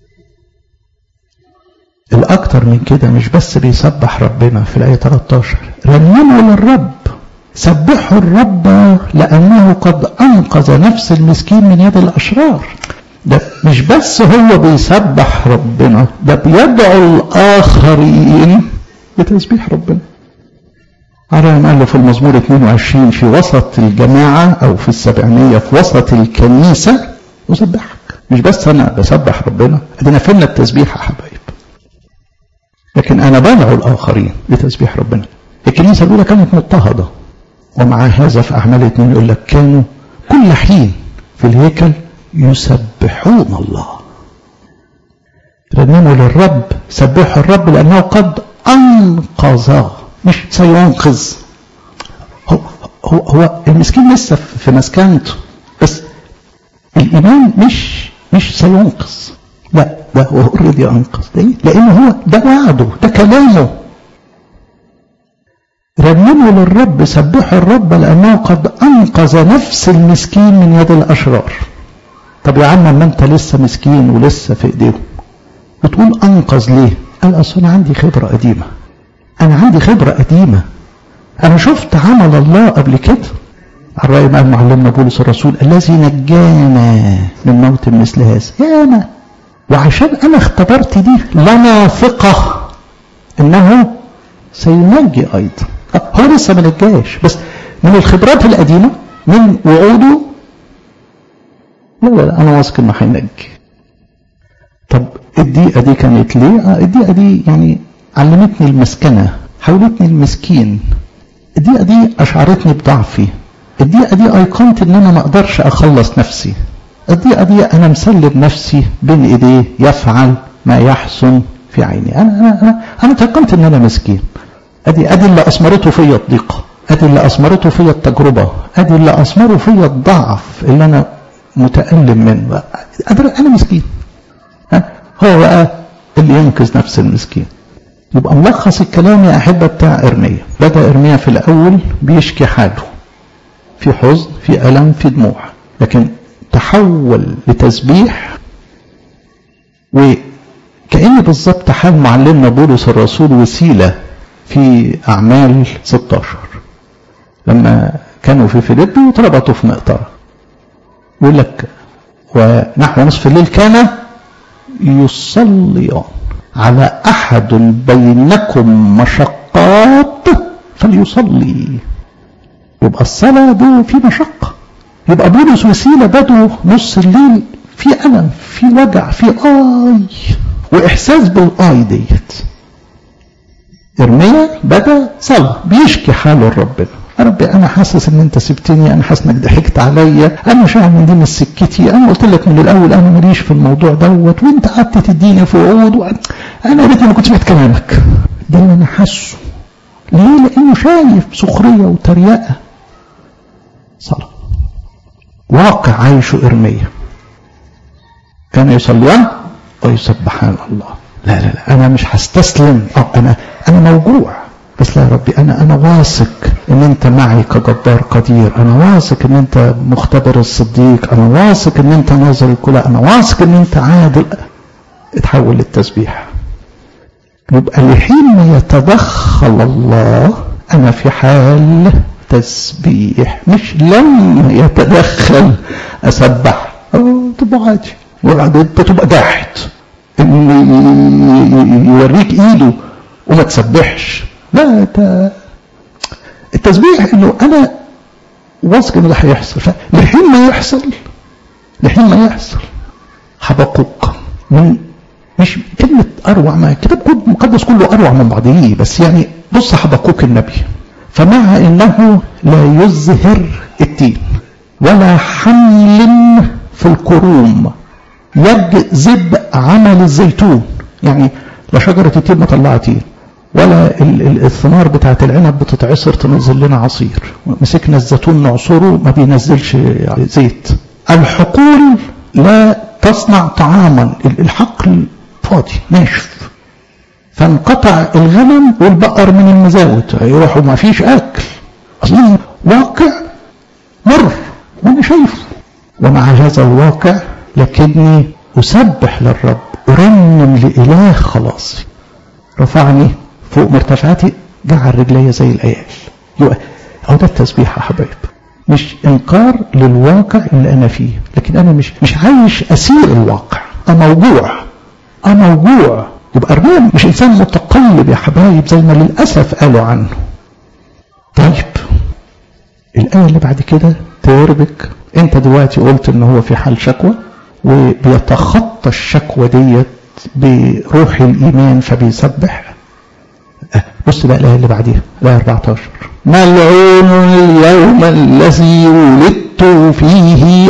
الأكتر من كده مش بس بيسبح ربنا في الآية 13 رنموا للرب سبحوا الرب لأنه قد أنقذ نفس المسكين من يد الأشرار ده مش بس هو بيسبح ربنا ده بيدعو الآخرين بتسبيح ربنا على ما قال في المزمور 22 في وسط الجماعة أو في السبعينية في وسط الكنيسة أسبحك مش بس أنا بسبح ربنا أدينا فهمنا التسبيح يا حبايب لكن أنا بدعو الآخرين بتسبيح ربنا الكنيسة الأولى كانت مضطهدة ومع هذا في أعمال اتنين يقول لك كانوا كل حين في الهيكل يسبحون الله رنموا للرب سبحوا الرب لأنه قد أنقذ مش سينقذ هو, هو, هو المسكين لسه في مسكنته بس الإيمان مش مش سينقذ لا ده هو اوريدي أنقذ ليه؟ لأن هو ده وعده ده كلامه رنموا للرب سبحوا الرب لأنه قد أنقذ نفس المسكين من يد الأشرار طب يا عم ما أنت لسه مسكين ولسه في إيديهم بتقول أنقذ ليه قال أصل أنا عندي خبرة قديمة أنا عندي خبرة قديمة أنا شفت عمل الله قبل كده على رأي ما قال معلمنا بولس الرسول الذي نجانا من موت مثل هذا ياما وعشان أنا اختبرت دي لنا ثقة إنه سينجي أيضا هو لسه ما نجاش بس من الخبرات القديمة من وعوده لا لا أنا واثق إنه هينجي طب الدقيقة دي كانت ليه؟ آه الدقيقة دي يعني علمتني المسكنة حولتني المسكين الدقيقة دي أشعرتني بضعفي الدقيقة دي أيقنت إن أنا ما أقدرش أخلص نفسي الدقيقة دي أنا مسلم نفسي بين إيديه يفعل ما يحسن في عيني أنا أنا أنا, أنا تيقنت إن أنا مسكين أدي أدي اللي أثمرته فيا الضيقة أدي اللي أثمرته فيا التجربة أدي اللي أثمره فيا الضعف اللي أنا متألم منه أنا مسكين هو بقى اللي ينقذ نفس المسكين يبقى ملخص الكلام يا أحبة بتاع إرميا بدأ إرميا في الأول بيشكي حاله في حزن في ألم في دموع لكن تحول لتسبيح وكأن بالظبط حال معلمنا بولس الرسول وسيلة في أعمال 16 لما كانوا في فيليبي واتربطوا في مقطرة يقول لك ونحو نصف الليل كان يصليان على أحد بينكم مشقات فليصلي يبقى الصلاة دي في مشقة يبقى بولس وسيلة بدوا نص الليل في ألم في وجع في آي وإحساس بالآي ديت إرميا بدأ صلاة بيشكي حاله لربنا يا ربي انا حاسس ان انت سبتني انا حاسس انك ضحكت عليا انا شاعر ان دي مش سكتي انا قلت لك من الاول انا ماليش في الموضوع دوت وانت قعدت تديني في وعود انا ريتني ما كنت سمعت كلامك ده اللي انا حاسه ليه لانه شايف سخريه وتريقه صلاه واقع عايشه ارميا كان يصليان ويسبحان الله لا لا لا انا مش هستسلم اه انا انا موجوع بس لا يا ربي انا انا واثق ان انت معي كجبار قدير انا واثق ان انت مختبر الصديق انا واثق ان انت ناظر الكلى انا واثق ان انت عادل اتحول للتسبيح يبقى لحين ما يتدخل الله انا في حال تسبيح مش لما يتدخل اسبح تبقى عادي وبعدين انت تبقى جاحد ان يوريك ايده وما تسبحش لا ده التسبيح انه انا واثق ان ده هيحصل لحين ما يحصل لحين ما يحصل حبقوق من مش كلمة أروع ما كتاب مقدس كله أروع من بعضه بس يعني بص حبقوق النبي فمع أنه لا يزهر التين ولا حمل في الكروم يجذب عمل الزيتون يعني لا شجرة التين ما طلعت تين ولا الثمار بتاعت العنب بتتعصر تنزل لنا عصير مسكنا الزيتون نعصره ما بينزلش زيت الحقول لا تصنع طعاما الحقل فاضي ناشف فانقطع الغنم والبقر من المزاود يروحوا ما فيش اكل اصلا واقع مر وانا شايفه ومع هذا الواقع لكني اسبح للرب ارنم لاله خلاصي رفعني فوق مرتفعاتي جعل رجلي زي الايال يبقى هو ده التسبيح يا حبايب مش انكار للواقع اللي انا فيه لكن انا مش مش عايش اسير الواقع انا موجوع انا موجوع يبقى ارميا مش انسان متقلب يا حبايب زي ما للاسف قالوا عنه طيب الايه اللي بعد كده تربك انت دلوقتي قلت ان هو في حال شكوى وبيتخطى الشكوى ديت بروح الايمان فبيسبح بص بقى الآية اللي بعديها الآية 14 ملعون اليوم الذي ولدت فيه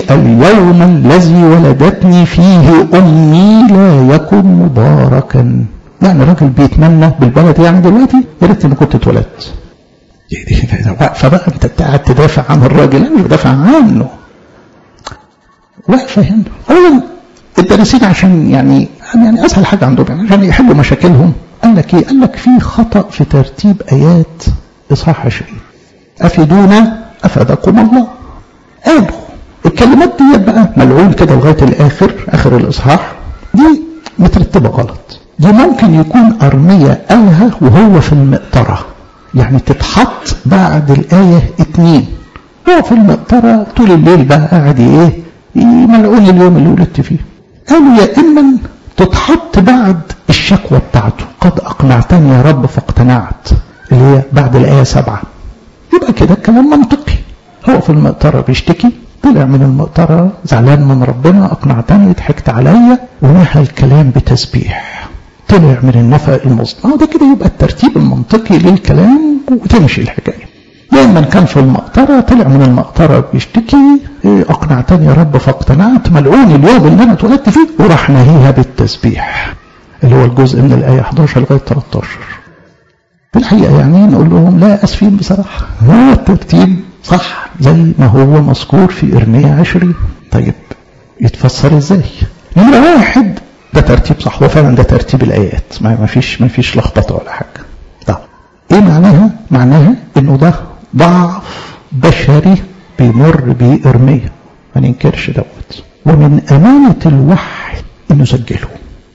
اليوم الذي ولدتني فيه أمي لا يكن مباركا يعني راجل بيتمنى بالبلد يعني دلوقتي يا ريت اني كنت اتولدت واقفه بقى انت قاعد تدافع عن الراجل انا بدافع عنه واقفه هنا اولا الدارسين عشان يعني يعني اسهل حاجه عندهم يعني عشان يحلوا مشاكلهم قال لك ايه؟ قال لك في خطا في ترتيب ايات اصحاح 20 افيدونا افادكم الله قالوا الكلمات دي بقى ملعون كده لغايه الاخر اخر الاصحاح دي مترتبه غلط دي ممكن يكون ارميه قالها وهو في المقطره يعني تتحط بعد الايه اتنين هو في المقطره طول الليل بقى قاعد ايه ملعون اليوم اللي ولدت فيه قالوا يا اما تتحط بعد الشكوى بتاعته قد اقنعتني يا رب فاقتنعت اللي هي بعد الايه سبعه يبقى كده الكلام منطقي هو في المقطره بيشتكي طلع من المقطرة زعلان من ربنا أقنعتني ضحكت عليا ونهى الكلام بتسبيح طلع من النفق المصنع ده كده يبقى الترتيب المنطقي للكلام وتمشي الحكاية يا إما كان في المقطرة طلع من المقطرة بيشتكي أقنعتني يا رب فاقتنعت ملعون اليوم اللي أنا اتولدت فيه وراح نهيها بالتسبيح اللي هو الجزء من الآية 11 لغاية 13 في الحقيقة يعني نقول لهم لا أسفين بصراحة هو الترتيب صح زي ما هو مذكور في إرمية عشرين طيب يتفسر ازاي نمرة واحد ده ترتيب صح هو فعلا ده ترتيب الآيات ما فيش ما فيش لخبطة ولا حاجة طب ايه معناها معناها انه ده ضعف بشري بيمر بيه إرمية ما ننكرش دوت ومن أمانة الوحي انه سجله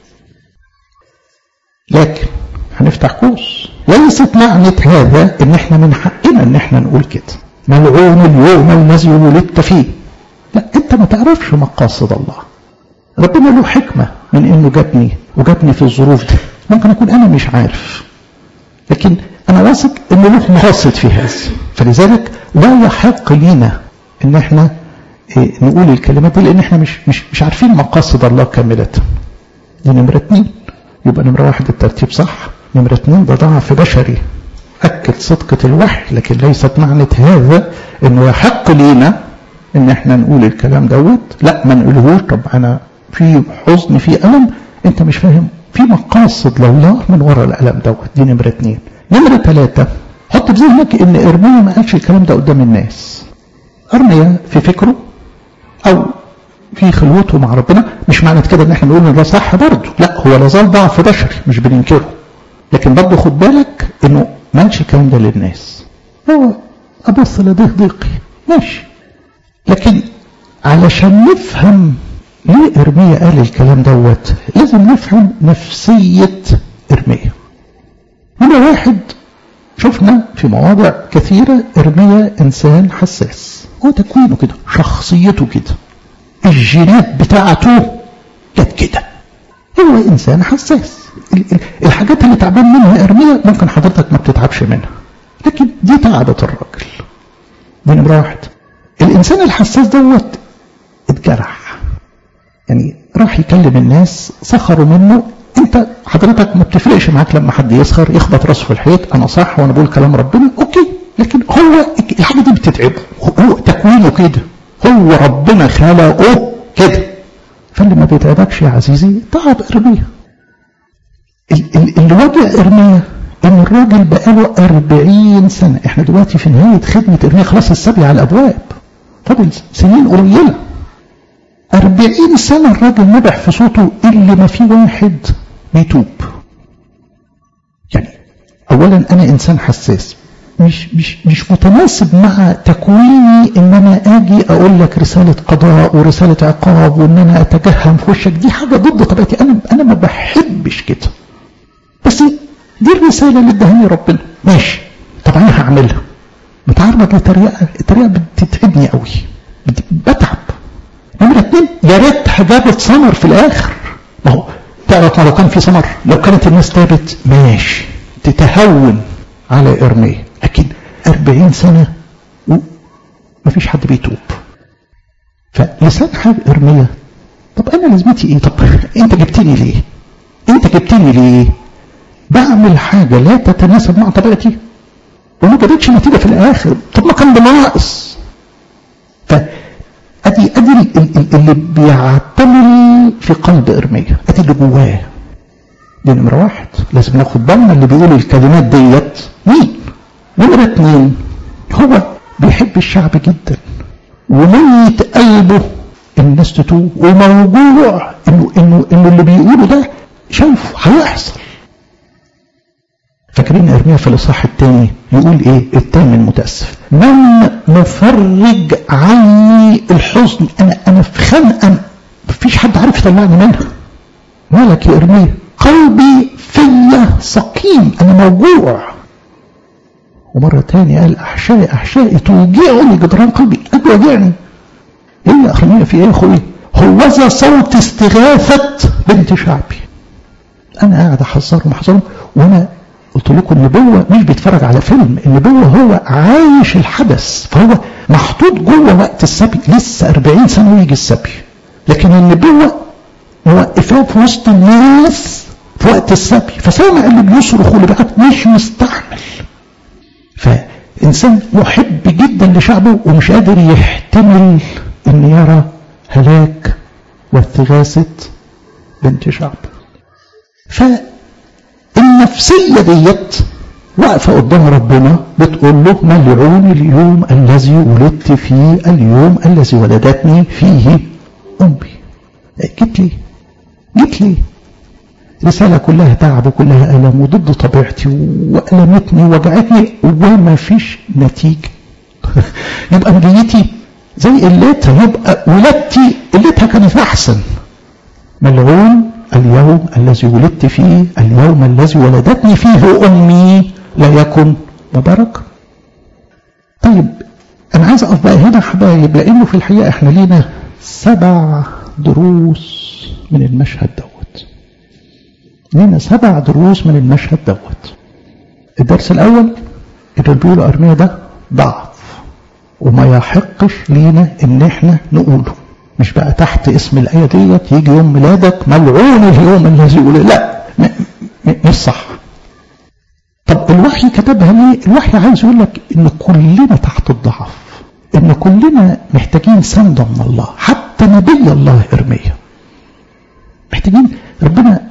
لكن هنفتح قوس ليست معنى هذا ان احنا من حقنا ان احنا نقول كده ملعون اليوم الذي ولدت فيه لا انت ما تعرفش مقاصد الله ربنا له حكمة من انه جابني وجابني في الظروف دي ممكن اكون انا مش عارف لكن انا واثق انه له مقاصد في هذا فلذلك لا يحق لينا ان احنا إيه نقول الكلمات دي لان احنا مش مش مش عارفين مقاصد الله كاملة دي نمرة اتنين يبقى نمرة واحد الترتيب صح نمرة اتنين ده ضعف بشري أكد صدقة الوحي لكن ليست معنى هذا أنه يحق لينا أن احنا نقول الكلام دوت لا ما نقولهوش طب أنا في حزن في ألم أنت مش فاهم في مقاصد لله من وراء الألم دوت دي نمرة اتنين نمرة ثلاثة حط في ذهنك أن إرميا ما قالش الكلام ده قدام الناس إرميا في فكره أو في خلوته مع ربنا مش معنى كده ان احنا نقول ان ده صح برضه لا هو لازال ضعف بشري مش بننكره لكن برضه خد بالك انه ما قالش الكلام ده للناس هو ابص لديه ضيقي ماشي لكن علشان نفهم ليه ارميا قال الكلام دوت لازم نفهم نفسية ارميا هنا واحد شفنا في مواضع كثيرة ارميا انسان حساس هو تكوينه كده شخصيته كده الجينات بتاعته كانت كده هو انسان حساس الحاجات اللي تعبان منها ارميا ممكن حضرتك ما بتتعبش منها لكن دي تعبت الراجل دي نمره واحد الانسان الحساس دوت اتجرح يعني راح يكلم الناس سخروا منه انت حضرتك ما بتفرقش معاك لما حد يسخر يخبط راسه في الحيط انا صح وانا بقول كلام ربنا اوكي لكن هو الحاجه دي بتتعبه هو تكوينه كده هو ربنا خلقه كده فاللي ما بيتعبكش يا عزيزي تعب ارميا اللي وجع ارميا ان الراجل بقاله 40 سنه احنا دلوقتي في نهايه خدمه ارميا خلاص السبي على الابواب فاضل سنين قليله 40 سنه الراجل نبح في صوته اللي ما في واحد بيتوب يعني اولا انا انسان حساس مش مش مش متناسب مع تكويني ان انا اجي اقول لك رساله قضاء ورساله عقاب وان انا اتجهم في وشك دي حاجه ضد طبيعتي انا انا ما بحبش كده بس دي الرساله اللي ادهاني ربنا ماشي طب انا هعملها متعرض لتريقه التريقه بتتعبني قوي بتعب نمرة اتنين يا ريتها جابت ثمر في الاخر ما هو تعرف لو كان في ثمر لو كانت الناس تابت ماشي تتهون على ارميه لكن أربعين سنة ومفيش حد بيتوب فلسان حال إرميا طب أنا لازمتي إيه طب أنت جبتني ليه أنت جبتني ليه بعمل حاجة لا تتناسب مع طبيعتي وما جابتش نتيجة في الآخر طب ما كان بناقص فأدي ادي ادي اللي بيعتمل في قلب ارميا ادي اللي جواه دي نمره واحد لازم ناخد بالنا اللي بيقول الكلمات ديت مين نمره اتنين هو بيحب الشعب جدا وميت قلبه الناس تتوب وموجوع انه انه انه اللي بيقوله ده شايفه هيحصل فاكرين ارميا في الاصحاح الثاني يقول ايه الثامن متاسف من مفرج عني الحزن انا انا في خنقه مفيش حد عارف يطلعني منها مالك يا ارميا قلبي فيا سقيم انا موجوع ومرة تاني قال أحشائي أحشائي توجعني جدران قلبي قلبي وجعني إيه يا أخويا في إيه يا أخويا هوذا صوت استغاثة بنت شعبي أنا قاعد أحذرهم أحذرهم وأنا قلت لكم النبوة مش بيتفرج على فيلم النبوة هو عايش الحدث فهو محطوط جوه وقت السبي لسه 40 سنة ويجي السبي لكن النبوة موقفاه في وسط الناس في وقت السبي فسامع اللي بيصرخ واللي بيعيط مش مستحمل فإنسان محب جدا لشعبه ومش قادر يحتمل أن يرى هلاك واستغاثة بنت شعب فالنفسية ديت واقفة قدام ربنا بتقول له ملعون اليوم الذي ولدت فيه اليوم الذي ولدتني فيه أمي جيت لي جيت لي رسالة كلها تعب وكلها ألم وضد طبيعتي وألمتني ووجعتني وما فيش نتيجة يبقى مجيتي زي قلتها يبقى ولادتي قلتها كانت أحسن ملعون اليوم الذي ولدت فيه اليوم الذي ولدتني فيه أمي لا يكن مبارك طيب أنا عايز أقف بقى هنا حبايب لأنه في الحقيقة إحنا لينا سبع دروس من المشهد دوت لينا سبع دروس من المشهد دوت الدرس الأول اللي بيقولوا أرميا ده ضعف وما يحقش لينا إن إحنا نقوله مش بقى تحت اسم الآية ديت يجي يوم ميلادك ملعون اليوم الذي يقول لا مش صح طب الوحي كتبها ليه؟ الوحي عايز يقول لك إن كلنا تحت الضعف إن كلنا محتاجين سندة من الله حتى نبي الله إرميا محتاجين ربنا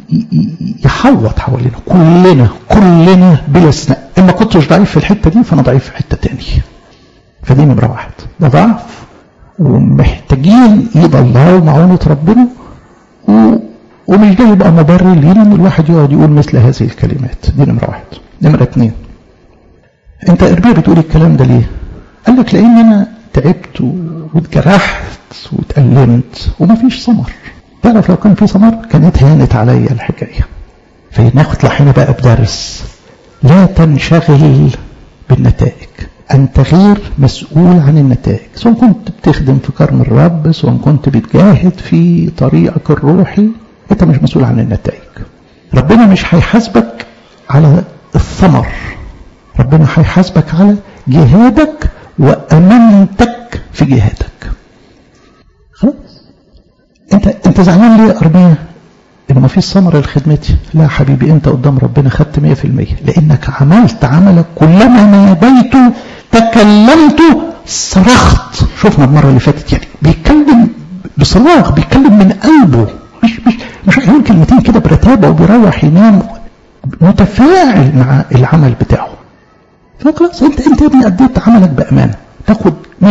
يحوط حوالينا كلنا كلنا بلا استثناء إما كنتش ضعيف في الحتة دي فأنا ضعيف في حتة تانية فدي نمرة واحد ده ضعف ومحتاجين ايد الله ومعونة ربنا و... ومش ده يبقى مبرر لينا ان الواحد يقعد يقول مثل هذه الكلمات دي نمرة واحد نمرة اتنين انت اربيع بتقول الكلام ده ليه قال لك لان انا تعبت واتجرحت واتألمت ومفيش ثمر تعرف لو كان في ثمر كانت هانت عليا الحكاية فناخد هنا بقى بدرس لا تنشغل بالنتائج أنت غير مسؤول عن النتائج سواء كنت بتخدم في كرم الرب سواء كنت بتجاهد في طريقك الروحي أنت مش مسؤول عن النتائج ربنا مش هيحاسبك على الثمر ربنا هيحاسبك على جهادك وأمانتك في جهادك خلاص انت انت زعلان ليه يا ارميا ان ما فيش ثمره لخدمتي لا حبيبي انت قدام ربنا خدت 100% لانك عملت عملك كلما ناديت تكلمت صرخت شفنا المره اللي فاتت يعني بيتكلم بصراخ بيتكلم من قلبه مش مش مش هيقول كلمتين كده برتابه وبيروح ينام متفاعل مع العمل بتاعه فخلاص انت انت يا ابني اديت عملك بامانه تاخد 100%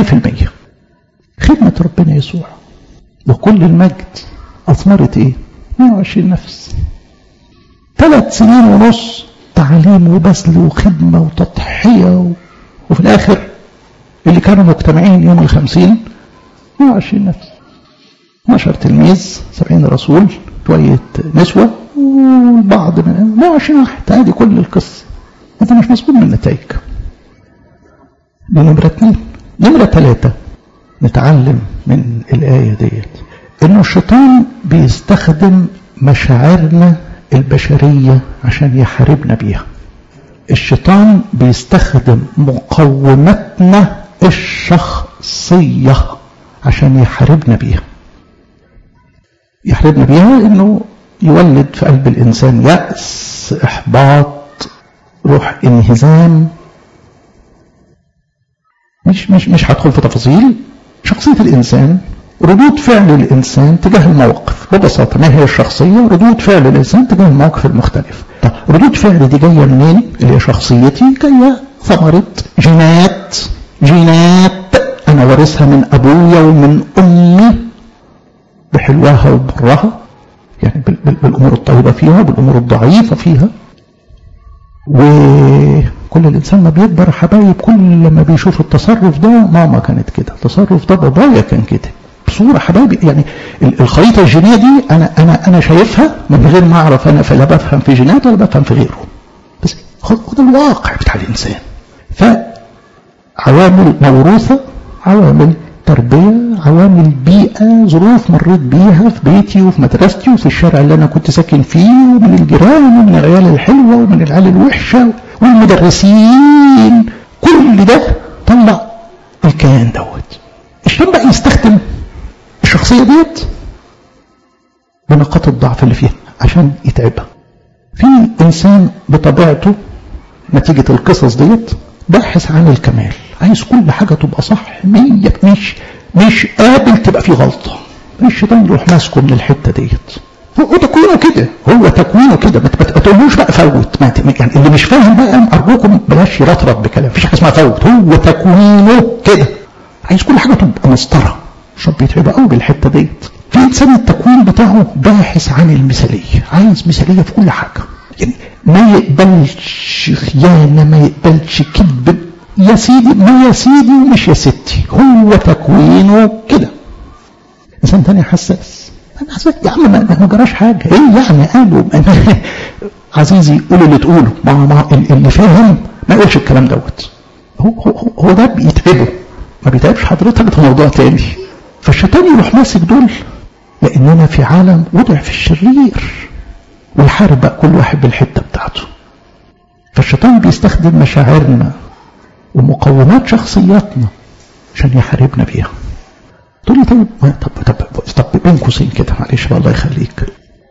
خدمه ربنا يسوع وكل المجد اثمرت ايه 120 نفس ثلاث سنين ونص تعليم وبذل وخدمة وتضحية و... وفي الآخر اللي كانوا مجتمعين يوم الخمسين 120 نفس 12 تلميذ 70 رسول شوية نسوة والبعض من 120 واحد هذه كل القصة أنت مش مسؤول من النتائج دي نمرة اثنين نمرة ثلاثة نتعلم من الآية ديت إنه الشيطان بيستخدم مشاعرنا البشرية عشان يحاربنا بيها الشيطان بيستخدم مقوماتنا الشخصية عشان يحاربنا بيها يحاربنا بيها انه يولد في قلب الانسان يأس احباط روح انهزام مش مش مش هدخل في تفاصيل شخصية الإنسان ردود فعل الإنسان تجاه المواقف ببساطة ما هي الشخصية ردود فعل الإنسان تجاه المواقف المختلفة طب ردود فعل دي جاية منين اللي هي شخصيتي جاية ثمرة جينات جينات أنا وارثها من أبويا ومن أمي بحلوها وبرها يعني بالأمور الطيبة فيها بالأمور الضعيفة فيها وكل الإنسان ما بيكبر حبايب كل ما بيشوف التصرف ده ماما كانت كده التصرف ده بابايا كان كده بصورة حبايبي يعني الخريطة الجينية دي أنا أنا أنا شايفها من غير ما أعرف أنا لا بفهم في جينات ولا بفهم في غيره بس هو ده الواقع بتاع الإنسان فعوامل موروثة عوامل تربية عوامل بيئة ظروف مريت بيها في بيتي وفي مدرستي وفي الشارع اللي أنا كنت ساكن فيه ومن الجيران ومن العيال الحلوة ومن العيال الوحشة والمدرسين كل ده طلع الكيان دوت الشيطان بقى يستخدم الشخصية ديت بنقاط الضعف اللي فيها عشان يتعبها في إنسان بطبيعته نتيجة القصص ديت باحث عن الكمال عايز كل حاجة تبقى صح مية مش مش قابل تبقى فيه غلطة الشيطان يروح ماسكه من الحتة ديت هو تكوينه كده هو تكوينه كده ما تقولوش بقى فوت ما يعني اللي مش فاهم بقى ارجوكم بلاش يرطرط بكلام مفيش حاجه اسمها فوت هو تكوينه كده عايز كل حاجه تبقى مسطره عشان بيتعب قوي بالحته ديت في انسان التكوين بتاعه باحث عن المثاليه عايز مثاليه في كل حاجه يعني ما يقبلش خيانه ما يقبلش كذب يا سيدي ما يا سيدي ومش يا ستي هو تكوينه كده انسان تاني حساس انا حساس يا عم ما جراش حاجه ايه يعني قالوا عزيزي قول اللي تقوله ما ما اللي فاهم ما يقولش الكلام دوت هو هو, هو ده بيتعبه ما بيتعبش حضرتك ده موضوع تاني فالشيطان يروح ماسك دول لاننا في عالم وضع في الشرير ويحارب بقى كل واحد بالحته بتاعته فالشيطان بيستخدم مشاعرنا ومقومات شخصياتنا عشان يحاربنا بيها تقول لي طيب طب طب طب بين قوسين كده معلش بقى الله يخليك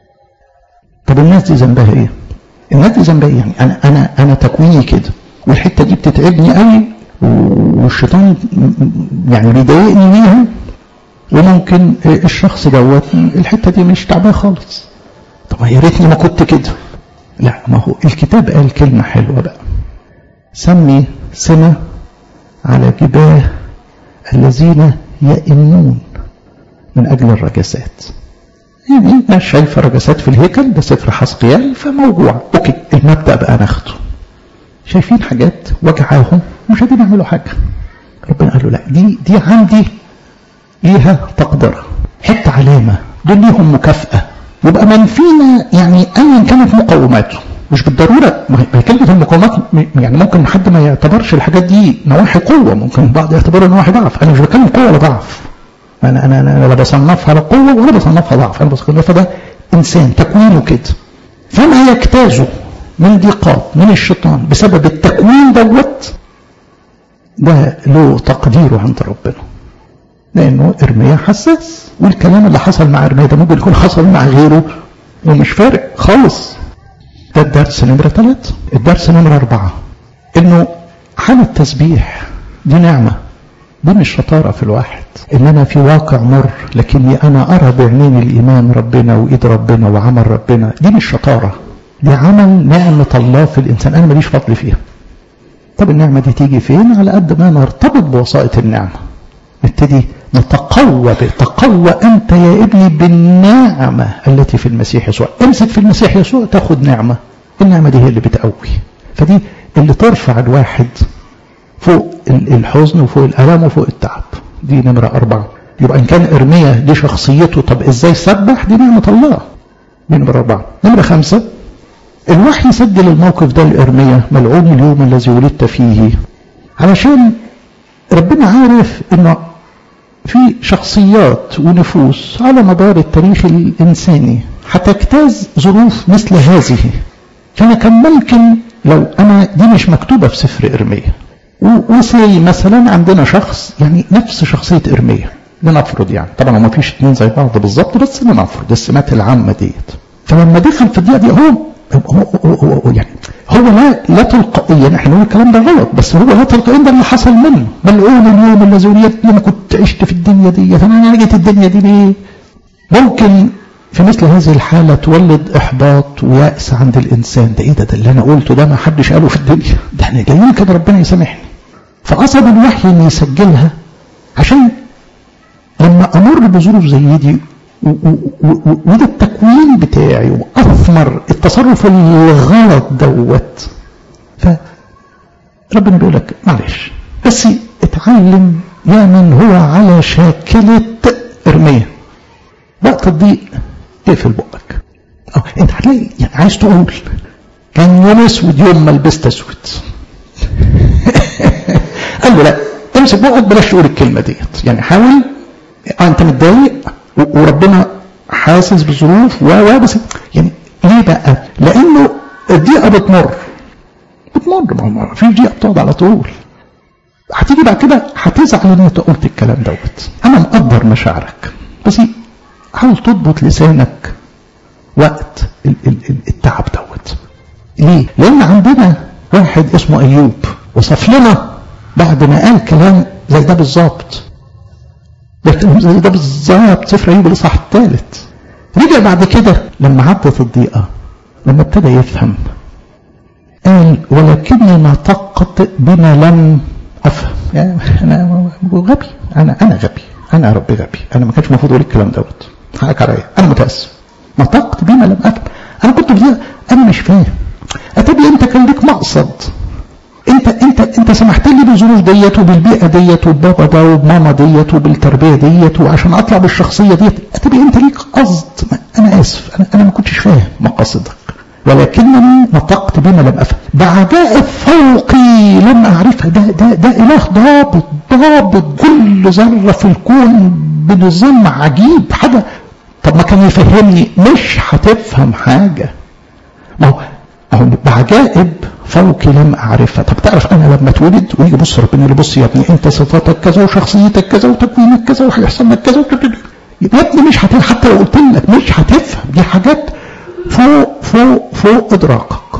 طب الناس دي ذنبها ايه؟ الناس دي ذنبها ايه؟ يعني انا انا انا تكويني كده والحته دي بتتعبني قوي والشيطان يعني بيضايقني بيها وممكن الشخص دوت الحته دي مش تعباه خالص طب يا ريتني ما كنت كده لا ما هو الكتاب قال كلمه حلوه بقى سمي سمة على جباه الذين يئنون من أجل الرجسات يعني ناس شايفة رجسات في الهيكل ده سفر حسقيال فموجوع أوكي المبدأ بقى ناخده شايفين حاجات وجعاهم مش قادرين يعملوا حاجة ربنا قال له لا دي دي عندي ليها تقدرة حتى علامة دول ليهم مكافأة يبقى من فينا يعني أيا كانت مقوماته مش بالضرورة ما كلمة المقاومات يعني ممكن حد ما يعتبرش الحاجات دي نواحي قوة ممكن البعض يعتبرها نواحي ضعف أنا مش بتكلم قوة ولا ضعف أنا أنا أنا لا بصنفها لا قوة ولا بصنفها ضعف أنا بصنفها ده إنسان تكوينه كده فما يجتازه من ضيقات من الشيطان بسبب التكوين دوت ده له تقديره عند ربنا لأنه إرميا حساس والكلام اللي حصل مع إرميا ده ممكن يكون حصل مع غيره ومش فارق خالص ده الدرس نمرة ثلاثة الدرس نمرة أربعة إنه حال التسبيح دي نعمة دي مش شطارة في الواحد إن أنا في واقع مر لكني أنا أرى بعينين الإيمان ربنا وإيد ربنا وعمل ربنا دي مش شطارة دي عمل نعمة الله في الإنسان أنا ماليش فضل فيها طب النعمة دي تيجي فين على قد ما نرتبط بوسائط النعمة نبتدي نتقوى تقوى أنت يا ابني بالنعمة التي في المسيح يسوع امسك في المسيح يسوع تاخد نعمة النعمة دي هي اللي بتقوي فدي اللي ترفع الواحد فوق الحزن وفوق الألم وفوق التعب دي نمرة أربعة يبقى إن كان إرميا دي شخصيته طب إزاي سبح دي نعمة الله دي نمرة أربعة نمرة خمسة الوحي سجل الموقف ده لإرميا ملعون اليوم الذي ولدت فيه علشان ربنا عارف انه في شخصيات ونفوس على مدار التاريخ الإنساني هتجتاز ظروف مثل هذه فأنا كان ممكن لو أنا دي مش مكتوبة في سفر إرميا وزي مثلا عندنا شخص يعني نفس شخصية إرميا لنفرض يعني طبعا ما فيش اتنين زي بعض بالظبط بس لنفرض السمات العامة ديت فلما دخل في الدقيقة دي هو هو, هو, هو يعني هو لا لا تلقائيا احنا نقول الكلام ده غلط بس هو لا تلقائيا ده اللي حصل منه ملعون اليوم الذي ولدتني انا كنت عشت في الدنيا دي فانا جيت الدنيا دي ليه؟ ممكن في مثل هذه الحالة تولد إحباط ويأس عند الإنسان ده إيه ده, ده اللي أنا قلته ده ما حدش قاله في الدنيا ده أنا جايين كده ربنا يسامحني فقصد الوحي إن يسجلها عشان لما أمر بظروف زي دي وده التكوين بتاعي وأثمر التصرف الغلط دوت فربنا بيقول لك معلش بس اتعلم يا من هو على شاكلة إرمية وقت الضيق اقفل بقك اه انت هتلاقي يعني عايز تقول كان يوم اسود يوم ما لبست اسود قال له لا امسك بقك بلاش تقول الكلمه ديت يعني حاول اه انت متضايق وربنا حاسس بظروف و بس يعني ليه بقى؟ لانه الضيقه بتمر بتمر ما فيش ضيقه بتقعد على طول هتيجي بعد كده هتزعل ان انت قلت الكلام دوت انا مقدر مشاعرك بس حاول تضبط لسانك وقت التعب دوت ليه؟ لان عندنا واحد اسمه ايوب وصف لنا بعد ما قال كلام زي ده بالظبط زي ده بالظبط سفر ايوب الاصحاح الثالث رجع بعد كده لما عدت الضيقه لما ابتدى يفهم قال ولكني نطقت بما لم افهم يعني انا غبي انا انا غبي انا يا ربي غبي انا ما كانش المفروض اقول الكلام دوت حقك عليا انا متاسف نطقت بما لم افهم انا كنت في انا مش فاهم اتبي انت كان ليك مقصد انت انت انت سمحت لي بالظروف ديت وبالبيئه ديت وبابا ده وبماما ديت وبالتربيه ديت وعشان اطلع بالشخصيه ديت اتبي انت ليك قصد انا اسف انا انا ما كنتش فاهم مقاصدك ولكنني نطقت بما لم افهم بعجائب فوقي لم اعرفها ده ده ده اله ضابط ضابط كل ذره في الكون بنظام عجيب حاجه طب ما كان يفهمني مش هتفهم حاجه ما هو اهو بعجائب فوقي لم اعرفها طب تعرف انا لما اتولد ويجي بص ربنا يقول بص يا ابني انت صفاتك كذا وشخصيتك كذا وتكوينك كذا وهيحصل لك كذا يا ابني مش هتفهم حتى لو قلت لك مش هتفهم دي حاجات فوق فوق فوق ادراكك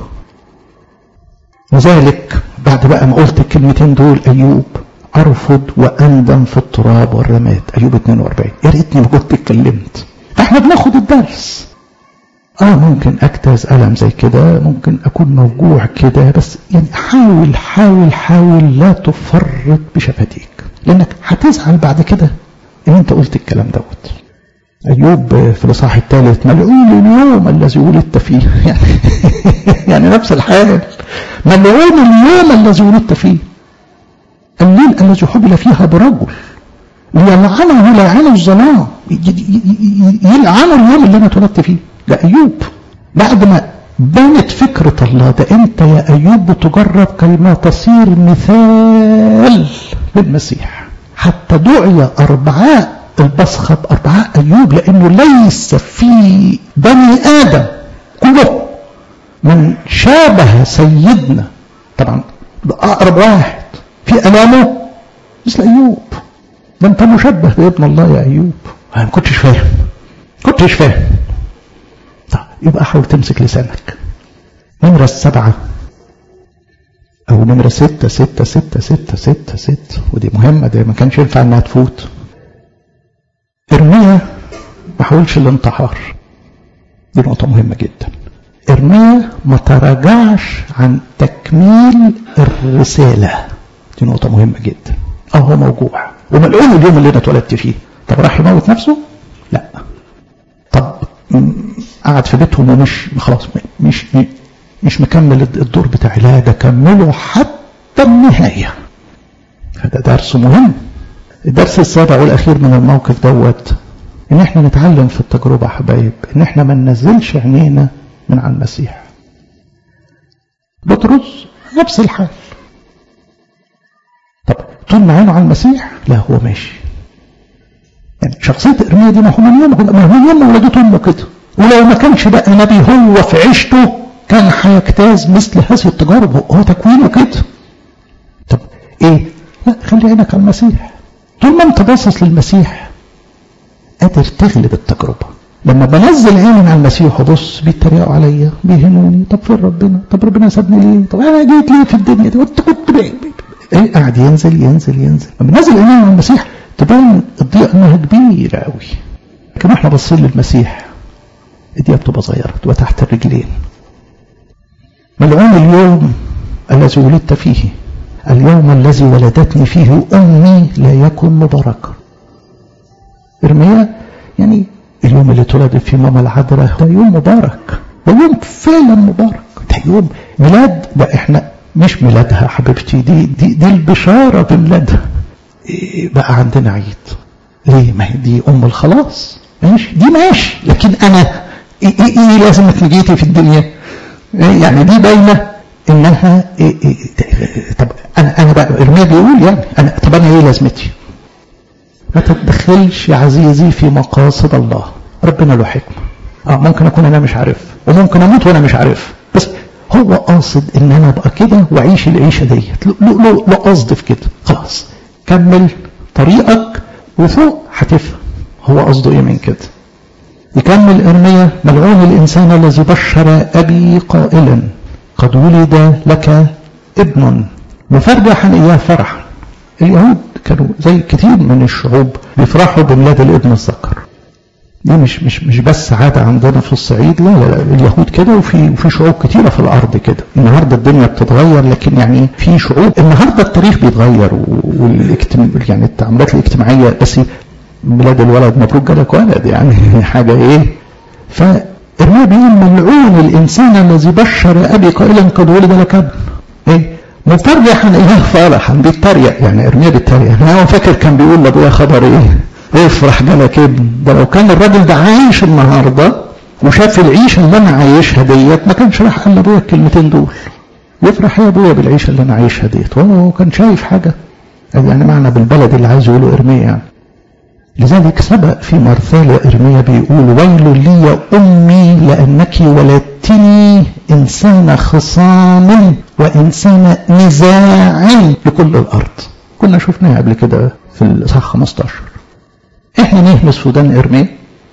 لذلك بعد بقى ما قلت الكلمتين دول ايوب ارفض واندم في التراب والرماد ايوب 42 يا ريتني ما كنت اتكلمت احنا بناخد الدرس اه ممكن اجتاز الم زي كده ممكن اكون موجوع كده بس يعني حاول حاول حاول لا تفرط بشفتيك لانك هتزعل بعد كده ان انت قلت الكلام دوت ايوب في الاصحاح الثالث ملعون اليوم الذي ولدت فيه يعني يعني نفس الحال ملعون اليوم الذي ولدت فيه الليل الذي حبل فيها برجل ليلعنه لاعن الظلام يلعنه اليوم اللي انا اتولدت فيه ده ايوب بعد ما بانت فكرة الله ده انت يا ايوب بتجرب كيما تصير مثال للمسيح حتى دعي اربعاء البصخة باربعاء ايوب لانه ليس في بني ادم كله من شابه سيدنا طبعا ده اقرب واحد في امامه مثل ايوب ده انت مشبه بابن الله يا ايوب انا ما كنتش فاهم كنتش فاهم طيب يبقى حاول تمسك لسانك نمرة السبعة أو نمرة ستة ستة ستة ستة ستة ستة ودي مهمة دي ما كانش ينفع إنها تفوت ارميها ما حاولش الانتحار دي نقطة مهمة جدا ارميا ما تراجعش عن تكميل الرسالة دي نقطة مهمة جدا اه هو موجوع وملعون اليوم اللي انا اتولدت فيه طب راح يموت نفسه؟ لا طب قعد في بيتهم ومش خلاص مش مش مكمل الدور بتاعي لا ده كمله حتى النهاية هذا درس مهم الدرس السابع والأخير من الموقف دوت إن إحنا نتعلم في التجربة حبايب إن إحنا ما ننزلش عينينا من على المسيح بطرس نفس الحال طب طول ما عينه على المسيح لا هو ماشي يعني شخصية إرميا دي ما هو من يوم ما هو من يوم ولدته أمه كده ولو ما كانش بقى نبي هو في عيشته كان هيجتاز مثل هذه التجارب هو تكوينه كده طب ايه لا خلي عينك على المسيح طول ما انت باصص للمسيح قادر تغلب التجربة لما بنزل عيني على المسيح وبص بيتريقوا عليا بيهنوني طب فين ربنا طب ربنا سابني ليه طب انا جيت ليه في الدنيا دي وانت كنت بيه ايه قاعد ينزل ينزل ينزل لما نزل عيني على المسيح تبان الضيقه انها كبيره قوي لكن احنا باصين للمسيح الضيقه بتبقى صغيره تبقى تحت الرجلين ملعون اليوم الذي ولدت فيه اليوم الذي ولدتني فيه امي لا يكن مباركا ارميا يعني اليوم اللي اتولدت فيه ماما العذراء ده يوم مبارك ويوم فعلا مبارك ده يوم ميلاد ده احنا مش ميلادها حبيبتي دي دي, دي البشاره بميلادها إيه بقى عندنا عيد ليه ما هي دي ام الخلاص ماشي دي ماشي لكن انا ايه ايه, إيه لازم جيتي في الدنيا إيه يعني دي باينه انها إيه إيه طب انا انا بقى ارميا بيقول يعني انا طب انا ايه لازمتي؟ ما تتدخلش يا عزيزي في مقاصد الله ربنا له حكمة اه ممكن اكون انا مش عارف وممكن اموت وانا مش عارف بس هو قاصد ان انا ابقى كده واعيش العيشه ديت له له له قصد في كده خلاص كمل طريقك وفوق هتفهم هو قصده ايه من كده يكمل ارميا ملعون الانسان الذي بشر ابي قائلا قد ولد لك ابن مفرحا اياه فرحا اليهود كانوا زي كتير من الشعوب بيفرحوا بميلاد الابن الذكر دي مش مش مش بس عاده عندنا في الصعيد لا لا, لا اليهود كده وفي وفي شعوب كتيره في الارض كده النهارده الدنيا بتتغير لكن يعني في شعوب النهارده التاريخ بيتغير والاجتماع يعني التعاملات الاجتماعيه بس ميلاد الولد مبروك جالك ولد يعني حاجه ايه فالرمي بيقول ملعون الانسان الذي بشر ابي قائلا قد ولد لك ابن ايه مفرحا اله فرحا بيتريق يعني ارميا بيتريق انا هو فاكر كان بيقول لابويا خبر ايه افرح جالك ابن ده لو كان الراجل ده عايش النهارده وشاف العيشه اللي انا عايشها ديت ما كانش راح قال لابويا الكلمتين دول يفرح يا ابويا بالعيشه اللي انا عايشها ديت هو كان شايف حاجه يعني معنى بالبلد اللي عايز يقوله ارميا يعني لذلك سبق في مرثال ارميا بيقول ويل لي يا امي لانك ولدتني انسان خصام وانسان نزاع لكل الارض كنا شفناها قبل كده في الاصحاح 15 احنا نهمس في ودان ارميا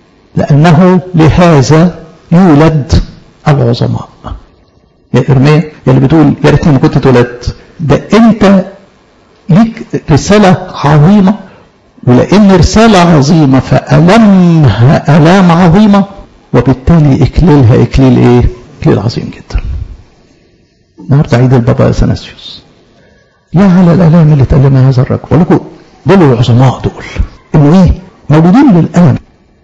لانه لهذا يولد العظماء يا ارميا يا اللي بتقول يا ريتني ما كنت اتولدت ده انت ليك رساله عظيمه ولأن رسالة عظيمة فألمها ألام عظيمة وبالتالي إكليلها إكليل إيه؟ إكليل عظيم جدا. النهارده عيد البابا أثناسيوس. يا على الآلام اللي تألمها هذا الرجل، بقول لكم دول العظماء دول. إنه إيه؟ مولودين للألم.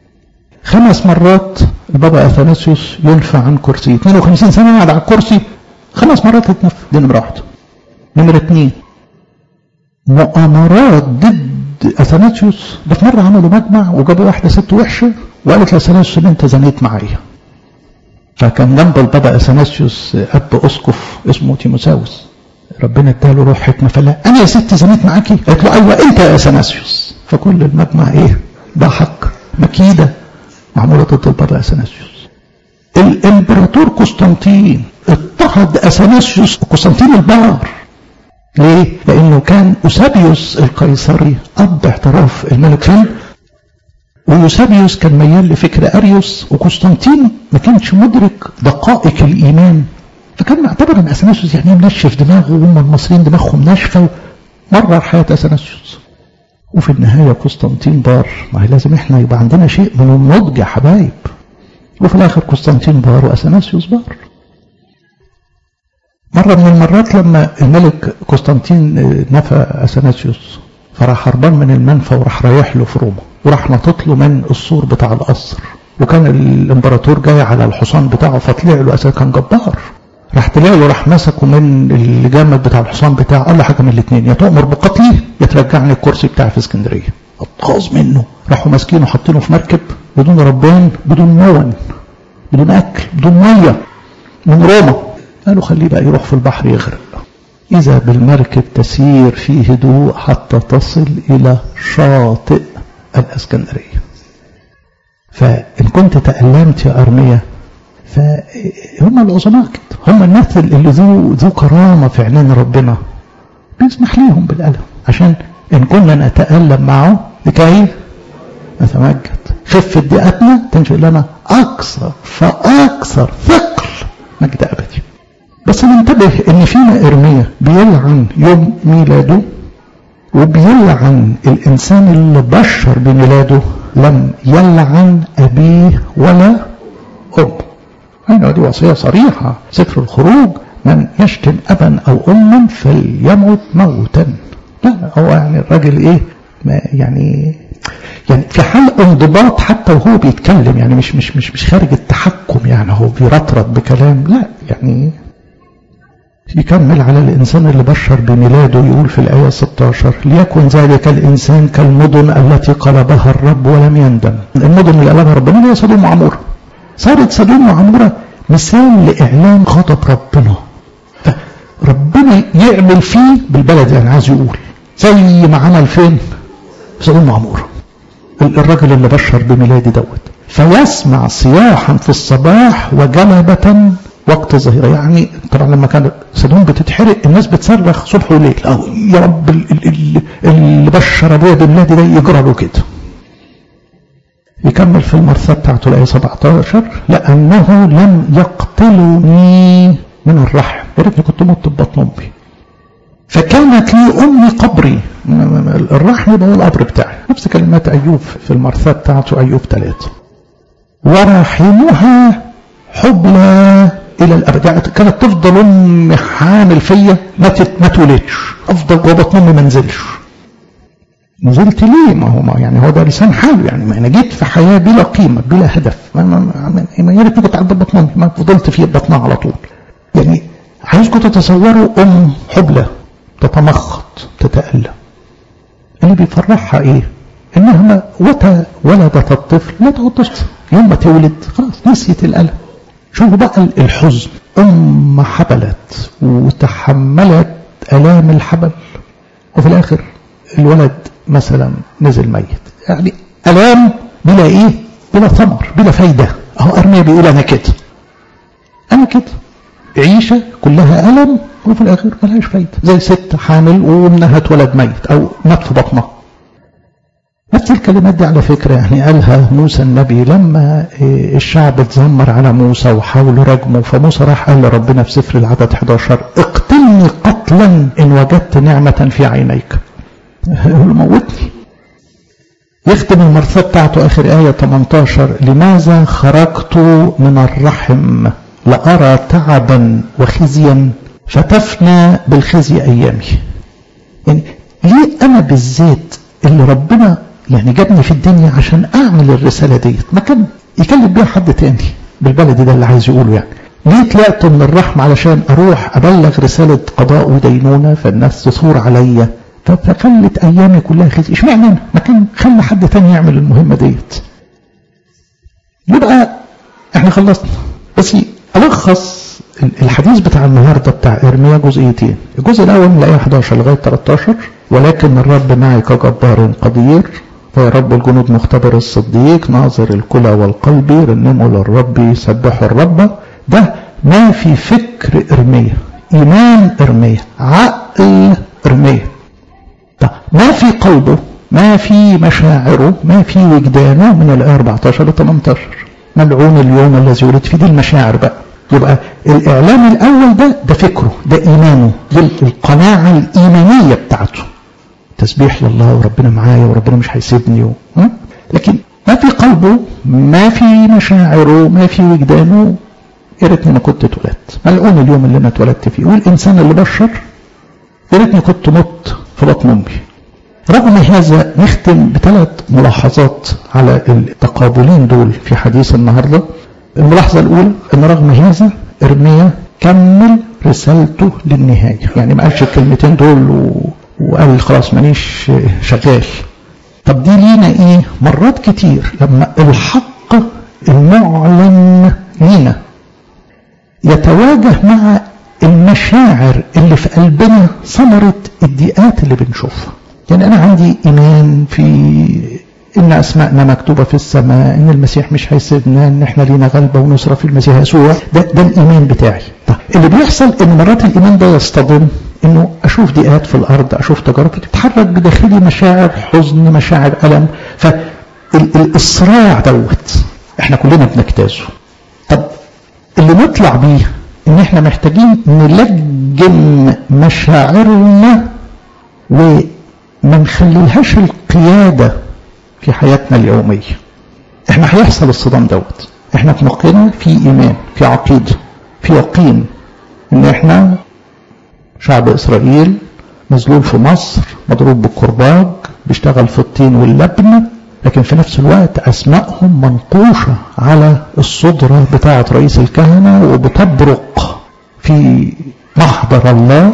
خمس مرات البابا أثناسيوس ينفى عن كرسي، 52 سنة قاعد على الكرسي خمس مرات اتنفى، دي نمرة واحدة. نمرة اثنين مؤامرات ضد اثناتيوس ده في مره عملوا مجمع وجابوا واحده ست وحشه وقالت لاثناتيوس ان انت زنيت معايا فكان جنب البابا اثناتيوس اب اسقف اسمه تيموساوس ربنا اداله روح حكمه فلا انا يا ست زنيت معاكي قالت له ايوه انت يا اثناتيوس فكل المجمع ايه ضحك مكيده معموله ضد البابا اثناتيوس الامبراطور قسطنطين اضطهد اثناتيوس قسطنطين البار ليه؟ لأنه كان أوسابيوس القيصري أب اعتراف الملك فين؟ ويوسابيوس كان ميال لفكر أريوس وقسطنطين ما كانش مدرك دقائق الإيمان فكان معتبر أن أثناسيوس يعني منشف دماغه وهم المصريين دماغهم ناشفة مرر حياة أثناسيوس وفي النهاية قسطنطين بار ما هي لازم احنا يبقى عندنا شيء من النضج يا حبايب وفي الآخر قسطنطين بار وأثناسيوس بار مرة من المرات لما الملك قسطنطين نفى أثناسيوس فراح هربان من المنفى وراح رايح له في روما وراح نطط له من السور بتاع القصر وكان الامبراطور جاي على الحصان بتاعه فطلع له أساسا كان جبار راح طلع له راح مسكه من الجامد بتاع الحصان بتاعه قال له حاجه من الاثنين يا تؤمر بقتلي يا ترجعني الكرسي بتاعي في اسكندريه اتغاظ منه راحوا ماسكينه حاطينه في مركب بدون ربان بدون مون بدون اكل بدون ميه من روما قالوا خليه بقى يروح في البحر يغرق إذا بالمركب تسير في هدوء حتى تصل إلى شاطئ الإسكندرية فإن كنت تألمت يا أرمية فهم العظماء كده هم الناس اللي ذو ذو كرامة في عينين ربنا بيسمح ليهم بالألم عشان إن كنا نتألم معه لكي نتمجد خفة ضيقتنا تنشئ لنا أكثر فأكثر ثقل مجد أبدي بس ننتبه إن فينا إرميا بيلعن يوم ميلاده وبيلعن الإنسان اللي بشر بميلاده لم يلعن أبيه ولا أمه أيوة دي وصية صريحة سفر الخروج من يشتم أبا أو أما فليمت موتا لا هو يعني الراجل إيه ما يعني يعني في حال انضباط حتى وهو بيتكلم يعني مش مش مش مش خارج التحكم يعني هو بيرطرط بكلام لا يعني يكمل على الإنسان اللي بشر بميلاده يقول في الآية 16 ليكن ذلك الإنسان كالمدن التي قلبها الرب ولم يندم المدن اللي قلبها ربنا هي سدوم وعمورة صارت سدوم وعمورة مثال لإعلان غضب ربنا فربنا يعمل فيه بالبلد يعني عايز يقول زي ما عمل فين في سدوم وعمورة الراجل اللي بشر بميلادي دوت فيسمع صياحا في الصباح وجلبة وقت الظهيرة يعني طبعا لما كانت سدوم بتتحرق الناس بتصرخ صبح وليل أو يا رب اللي بشر ابويا بميلادي ده يجرى له كده يكمل في المرثى بتاعته الآية 17 لأنه لم يقتلني من الرحم يا ريتني كنت مت ببطن أمي فكانت لي أمي قبري الرحم ده هو القبر بتاعي نفس كلمات أيوب في المرثى بتاعته أيوب ثلاثة ورحمها حبلى إلى الأبد يعني كانت تفضل أمي حامل فيا ما ما تولدش أفضل جوه بطن أمي ما انزلش نزلت ليه ما هو ما يعني هو ده لسان حاله يعني ما انا جيت في حياه بلا قيمه بلا هدف ما ما ما يا ريتني كنت قاعد بطن امي ما فضلت في بطنها على طول يعني عايزكم تتصوروا ام حبلى تتمخط تتألم اللي بيفرحها ايه انها متى ولدت الطفل لا تقعد تصفر يوم ما تولد خلاص نسيت الالم شوفوا بقى الحزن ام حبلت وتحملت الام الحبل وفي الاخر الولد مثلا نزل ميت يعني الام بلا ايه بلا ثمر بلا فايده اهو ارميا بيقول انا كده انا كده عيشه كلها الم وفي الاخر ملهاش فايده زي ست حامل وابنها اتولد ميت او مات في بطنها نفس الكلمات دي على فكرة يعني قالها موسى النبي لما الشعب اتذمر على موسى وحاولوا رجمه فموسى راح قال لربنا في سفر العدد 11 اقتلني قتلا إن وجدت نعمة في عينيك موتني يختم المرثى بتاعته آخر آية 18 لماذا خرجت من الرحم لأرى تعبا وخزيا فتفنى بالخزي أيامي يعني ليه أنا بالذات اللي ربنا يعني جابني في الدنيا عشان أعمل الرسالة ديت ما كان يكلم بيها حد تاني بالبلد ده اللي عايز يقوله يعني ليه طلعت من الرحم علشان أروح أبلغ رسالة قضاء ودينونة فالناس تثور عليا فخلت ايامي كلها خزي اشمعنى انا ما كان خلى حد تاني يعمل المهمه ديت يبقى احنا خلصنا بس الخص الحديث بتاع النهارده بتاع ارميا جزئيتين الجزء الاول من الايه 11 لغايه 13 ولكن الرب معي كجبار قدير فيا رب الجنود مختبر الصديق ناظر الكلى والقلب رنموا للرب سبحوا الرب ده ما في فكر ارميا ايمان ارميا عقل ارميا ما في قلبه ما في مشاعره ما في وجدانه من الآية 14 ل 18 ملعون اليوم الذي ولد فيه دي المشاعر بقى يبقى الإعلام الأول ده ده فكره ده إيمانه دي القناعة الإيمانية بتاعته تسبيح لله وربنا معايا وربنا مش هيسيبني و... لكن ما في قلبه ما في مشاعره ما في وجدانه يا ريتني ما كنت اتولدت ملعون اليوم اللي انا اتولدت فيه والانسان اللي بشر يا ريتني كنت مت في بطن امي رغم هذا نختم بثلاث ملاحظات على التقابلين دول في حديث النهارده الملاحظه الاولى ان رغم هذا ارميا كمل رسالته للنهايه يعني ما قالش الكلمتين دول و... وقال خلاص مانيش شغال طب دي لينا ايه مرات كتير لما الحق المعلن لينا يتواجه مع المشاعر اللي في قلبنا ثمرة الضيقات اللي بنشوفها يعني أنا عندي إيمان في إن أسماءنا مكتوبة في السماء إن المسيح مش هيسيبنا إن إحنا لينا غلبة ونصرة في المسيح يسوع ده, ده الإيمان بتاعي طيب اللي بيحصل إن مرات الإيمان ده يصطدم إنه أشوف ضيقات في الأرض أشوف تجارب تتحرك بداخلي مشاعر حزن مشاعر ألم ف الصراع دوت احنا كلنا بنجتازه طب اللي نطلع بيه ان احنا محتاجين نلجم مشاعرنا وما نخليلهاش القيادة في حياتنا اليومية احنا هيحصل الصدام دوت احنا في مخنا في ايمان في عقيدة في يقين ان احنا شعب اسرائيل مذلول في مصر مضروب بالكرباج بيشتغل في الطين واللبن لكن في نفس الوقت اسمائهم منقوشة على الصدرة بتاعة رئيس الكهنة وبتبرق في محضر الله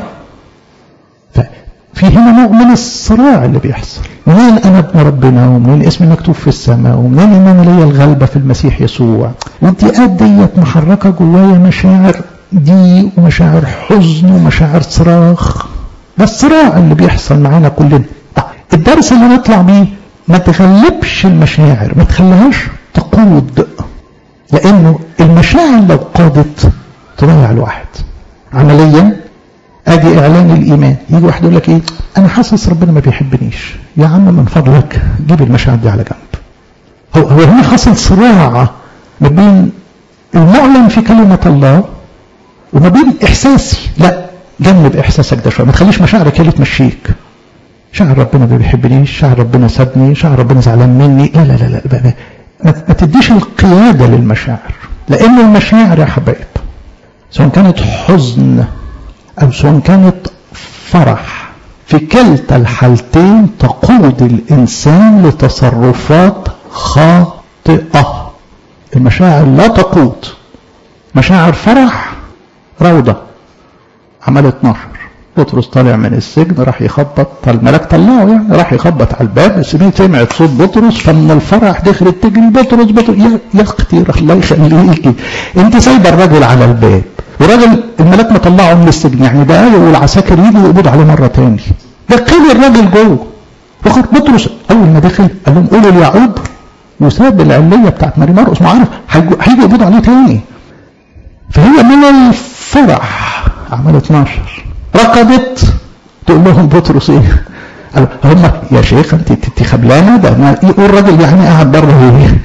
في هنا نوع من الصراع اللي بيحصل منين انا ابن ربنا ومنين اسمي مكتوب في السماء ومنين ان انا ليا الغلبة في المسيح يسوع والضيقات ديت محركة جوايا مشاعر ضيق ومشاعر حزن ومشاعر صراخ ده الصراع اللي بيحصل معانا كلنا الدرس اللي نطلع بيه ما تغلبش المشاعر ما تخليهاش تقود لانه المشاعر لو قادت تضيع الواحد عمليا ادي اعلان الايمان يجي واحد يقول لك ايه انا حاسس ربنا ما بيحبنيش يا عم من فضلك جيب المشاعر دي على جنب هو هو هنا حصل صراع ما بين المعلن في كلمه الله وما بين احساسي لا جنب احساسك ده شويه ما تخليش مشاعرك هي اللي تمشيك شعر ربنا ما بيحبنيش شعر ربنا سابني شعر ربنا زعلان مني لا لا لا, لا ما, ما تديش القيادة للمشاعر لأن المشاعر يا حبايب سواء كانت حزن أو سواء كانت فرح في كلتا الحالتين تقود الإنسان لتصرفات خاطئة المشاعر لا تقود مشاعر فرح روضة عمل 12 بطرس طالع من السجن راح يخبط الملاك طلعه يعني راح يخبط على الباب سمعت صوت بطرس فمن الفرح دخلت تجري بطرس بطرس يا, يا اختي الله يخليكي انت سايبه الراجل على الباب والراجل الملاك مطلعه من السجن يعني ده والعساكر يجوا يقبضوا عليه مره تاني دخل الراجل جوه فخد بطرس اول ما دخل قال لهم قولوا ليعقوب وساب العليه بتاعت ماري مرقس ما عارف هيجوا يقبضوا عليه تاني فهي من الفرح عمل 12 ركضت تقول لهم بطرس ايه هم يا شيخ انت انت خبلانه ده انا يقول راجل يعني قاعد بره ايه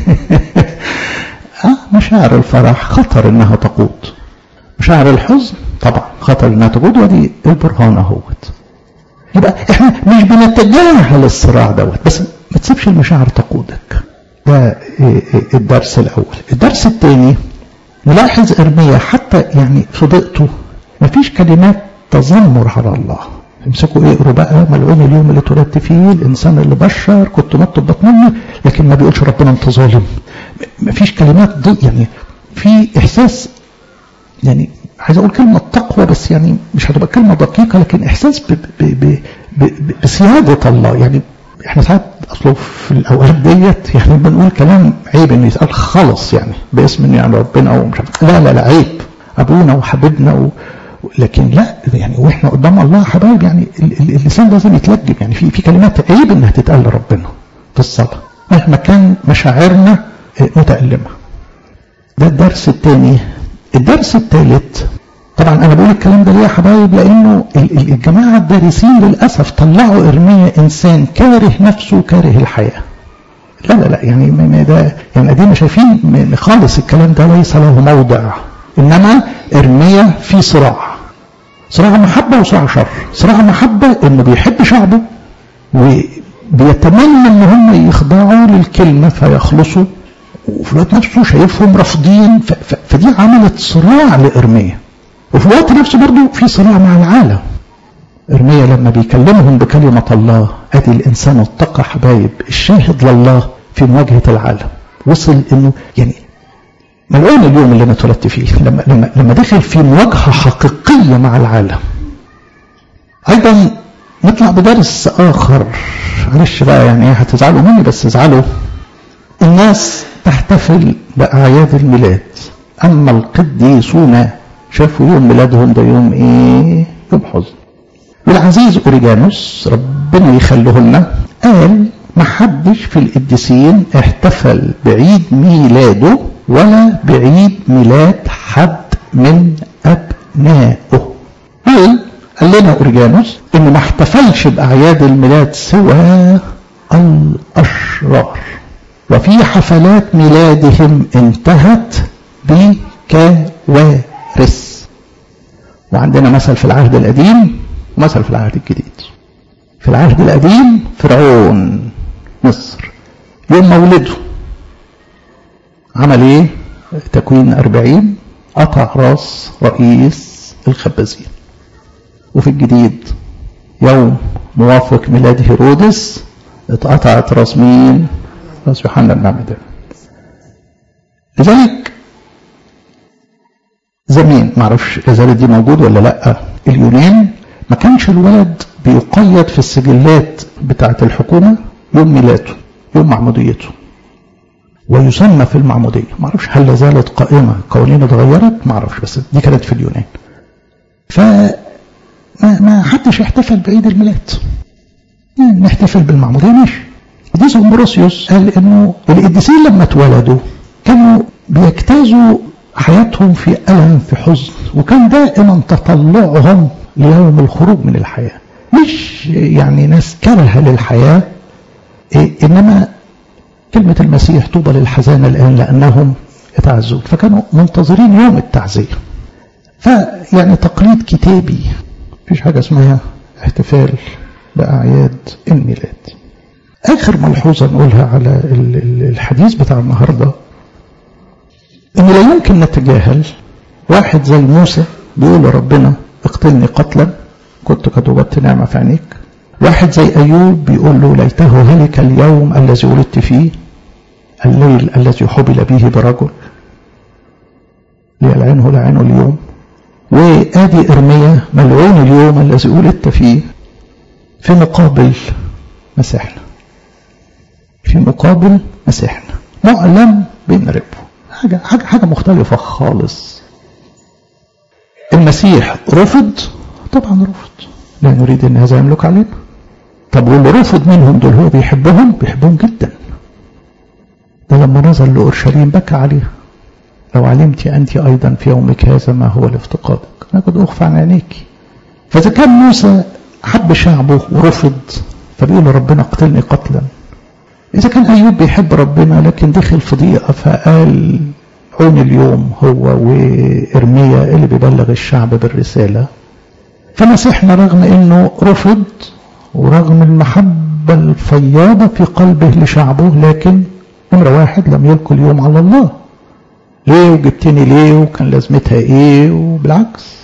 اه مشاعر الفرح خطر انها تقود مشاعر الحزن طبعا خطر انها تقود ودي البرهان اهوت يبقى احنا مش بنتجاه للصراع دوت بس ما تسيبش المشاعر تقودك ده الدرس الاول الدرس الثاني نلاحظ ارميا حتى يعني في ضيقته مفيش كلمات تذمر على الله امسكوا اقروا بقى ملعون اليوم اللي اتولدت فيه الانسان اللي بشر كنت مت بطن امي لكن ما بيقولش ربنا انت ظالم مفيش كلمات ضد يعني في احساس يعني عايز اقول كلمه تقوى بس يعني مش هتبقى كلمه دقيقه لكن احساس ب ب ب بسياده الله يعني احنا ساعات اصله في الاوقات ديت يعني بنقول كلام عيب انه يتقال خلص يعني باسم يعني ربنا او مش عارف لا لا لا عيب ابونا وحبيبنا و... لكن لا يعني واحنا قدام الله حبايب يعني اللسان لازم يتلجم يعني في في كلمات عيب انها تتقال لربنا في الصلاه مهما كان مشاعرنا متألمه ده الدرس الثاني الدرس الثالث طبعا انا بقول الكلام ده ليه يا حبايب لانه الجماعه الدارسين للاسف طلعوا ارميا انسان كاره نفسه كاره الحياه لا لا لا يعني ما ده يعني ادينا شايفين خالص الكلام ده ليس له موضع انما ارميا في صراع صراع محبة وصراع شر صراع محبة انه بيحب شعبه وبيتمنى ان هم يخضعوا للكلمة فيخلصوا وفي الوقت نفسه شايفهم رافضين فدي عملت صراع لإرميا وفي الوقت نفسه برضه في صراع مع العالم إرميا لما بيكلمهم بكلمة الله أدي الإنسان اتقى حبايب الشاهد لله في مواجهة العالم وصل إنه يعني ملعون اليوم اللي انا اتولدت فيه لما لما لما دخل في مواجهه حقيقيه مع العالم ايضا نطلع بدرس اخر معلش بقى يعني هتزعلوا مني بس ازعلوا الناس تحتفل باعياد الميلاد اما القديسون شافوا يوم ميلادهم ده يوم ايه يوم حزن والعزيز اوريجانوس ربنا يخليه لنا قال ما حدش في القديسين احتفل بعيد ميلاده ولا بعيد ميلاد حد من أبنائه قال قال لنا أورجانوس إن ما احتفلش بأعياد الميلاد سوى الأشرار وفي حفلات ميلادهم انتهت بكوارث وعندنا مثل في العهد القديم ومثل في العهد الجديد في العهد القديم فرعون مصر يوم مولده عمل ايه تكوين أربعين قطع راس رئيس الخبازين وفي الجديد يوم موافق ميلاد هيرودس اتقطعت راس مين راس يوحنا المعمدان لذلك زمان معرفش لا دي موجود ولا لا اليونان ما كانش الولد بيقيد في السجلات بتاعة الحكومة يوم ميلاده يوم معموديته ويسمى في المعمودية ما اعرفش هل لا زالت قائمة قوانين اتغيرت ما اعرفش بس دي كانت في اليونان ف ما, ما حدش احتفل بعيد الميلاد يعني نحتفل بالمعمودية ماشي قديس امبروسيوس قال انه القديسين لما اتولدوا كانوا بيجتازوا حياتهم في ألم في حزن وكان دائما تطلعهم ليوم الخروج من الحياة مش يعني ناس كرهة للحياة إيه إنما كلمة المسيح طوبى للحزانة الآن لأنهم يتعزون فكانوا منتظرين يوم التعزية فيعني تقليد كتابي مفيش حاجة اسمها احتفال بأعياد الميلاد آخر ملحوظة نقولها على الحديث بتاع النهاردة إن لا يمكن نتجاهل واحد زي موسى بيقول لربنا اقتلني قتلا كنت قد وجدت نعمة في عينيك واحد زي أيوب بيقول له ليته هلك اليوم الذي ولدت فيه الليل الذي حبل به برجل ليلعنه لعنه اليوم وآدي إرميا ملعون اليوم الذي ولدت فيه في مقابل مسيحنا في مقابل مسيحنا معلم بين ربه حاجة, حاجة, حاجة مختلفة خالص المسيح رفض طبعا رفض لا نريد ان هذا يملك علينا طب واللي رفض منهم دول هو بيحبهم بيحبهم جدا ده لما نزل لأورشليم بكى عليها لو علمت أنت أيضا في يومك هذا ما هو لافتقادك أنا قد أخفى عن عينيك فإذا كان موسى حب شعبه ورفض فبيقول ربنا اقتلني قتلا إذا كان أيوب بيحب ربنا لكن دخل في ضيقة فقال عون اليوم هو وإرميا اللي بيبلغ الشعب بالرسالة فمسيحنا رغم أنه رفض ورغم المحبة الفياضة في قلبه لشعبه لكن نمرة واحد لم يلقي اليوم على الله ليه وجبتني ليه وكان لازمتها ايه وبالعكس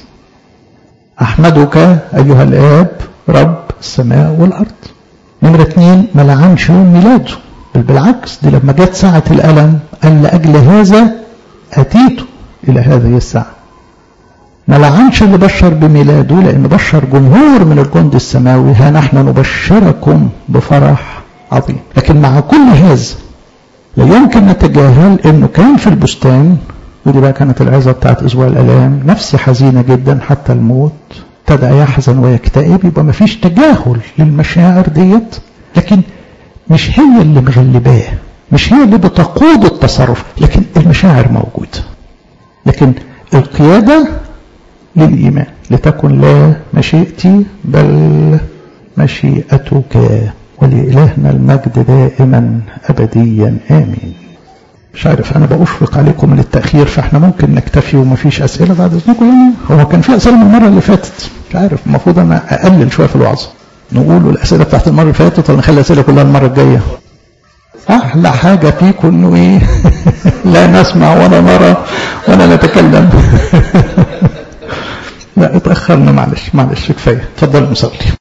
احمدك ايها الاب رب السماء والارض نمرة اتنين ما لعنش يوم ميلاده بل بالعكس دي لما جت ساعة الألم قال لأجل هذا أتيت إلى هذه الساعة ما لعنش اللي بشر بميلاده لأن بشر جمهور من الجند السماوي ها نحن نبشركم بفرح عظيم لكن مع كل هذا لا يمكن نتجاهل انه كان في البستان ودي بقى كانت العظة بتاعت اسبوع الالام نفسي حزينة جدا حتى الموت ابتدى يحزن ويكتئب يبقى ما فيش تجاهل للمشاعر ديت لكن مش هي اللي مغلباه مش هي اللي بتقود التصرف لكن المشاعر موجودة لكن القيادة للإيمان لتكن لا مشيئتي بل مشيئتك ولإلهنا المجد دائما أبديا آمين مش عارف أنا بأشفق عليكم من التأخير فإحنا ممكن نكتفي ومفيش أسئلة بعد إذنكم يعني هو كان في أسئلة من المرة اللي فاتت مش عارف المفروض أنا أقلل شوية في الوعظة نقول الأسئلة بتاعت المرة اللي فاتت ولا نخلي الأسئلة كلها المرة الجاية أحلى حاجة فيكم إنه إيه لا نسمع ولا نرى ولا نتكلم لا اتأخرنا معلش معلش كفاية اتفضل نصلي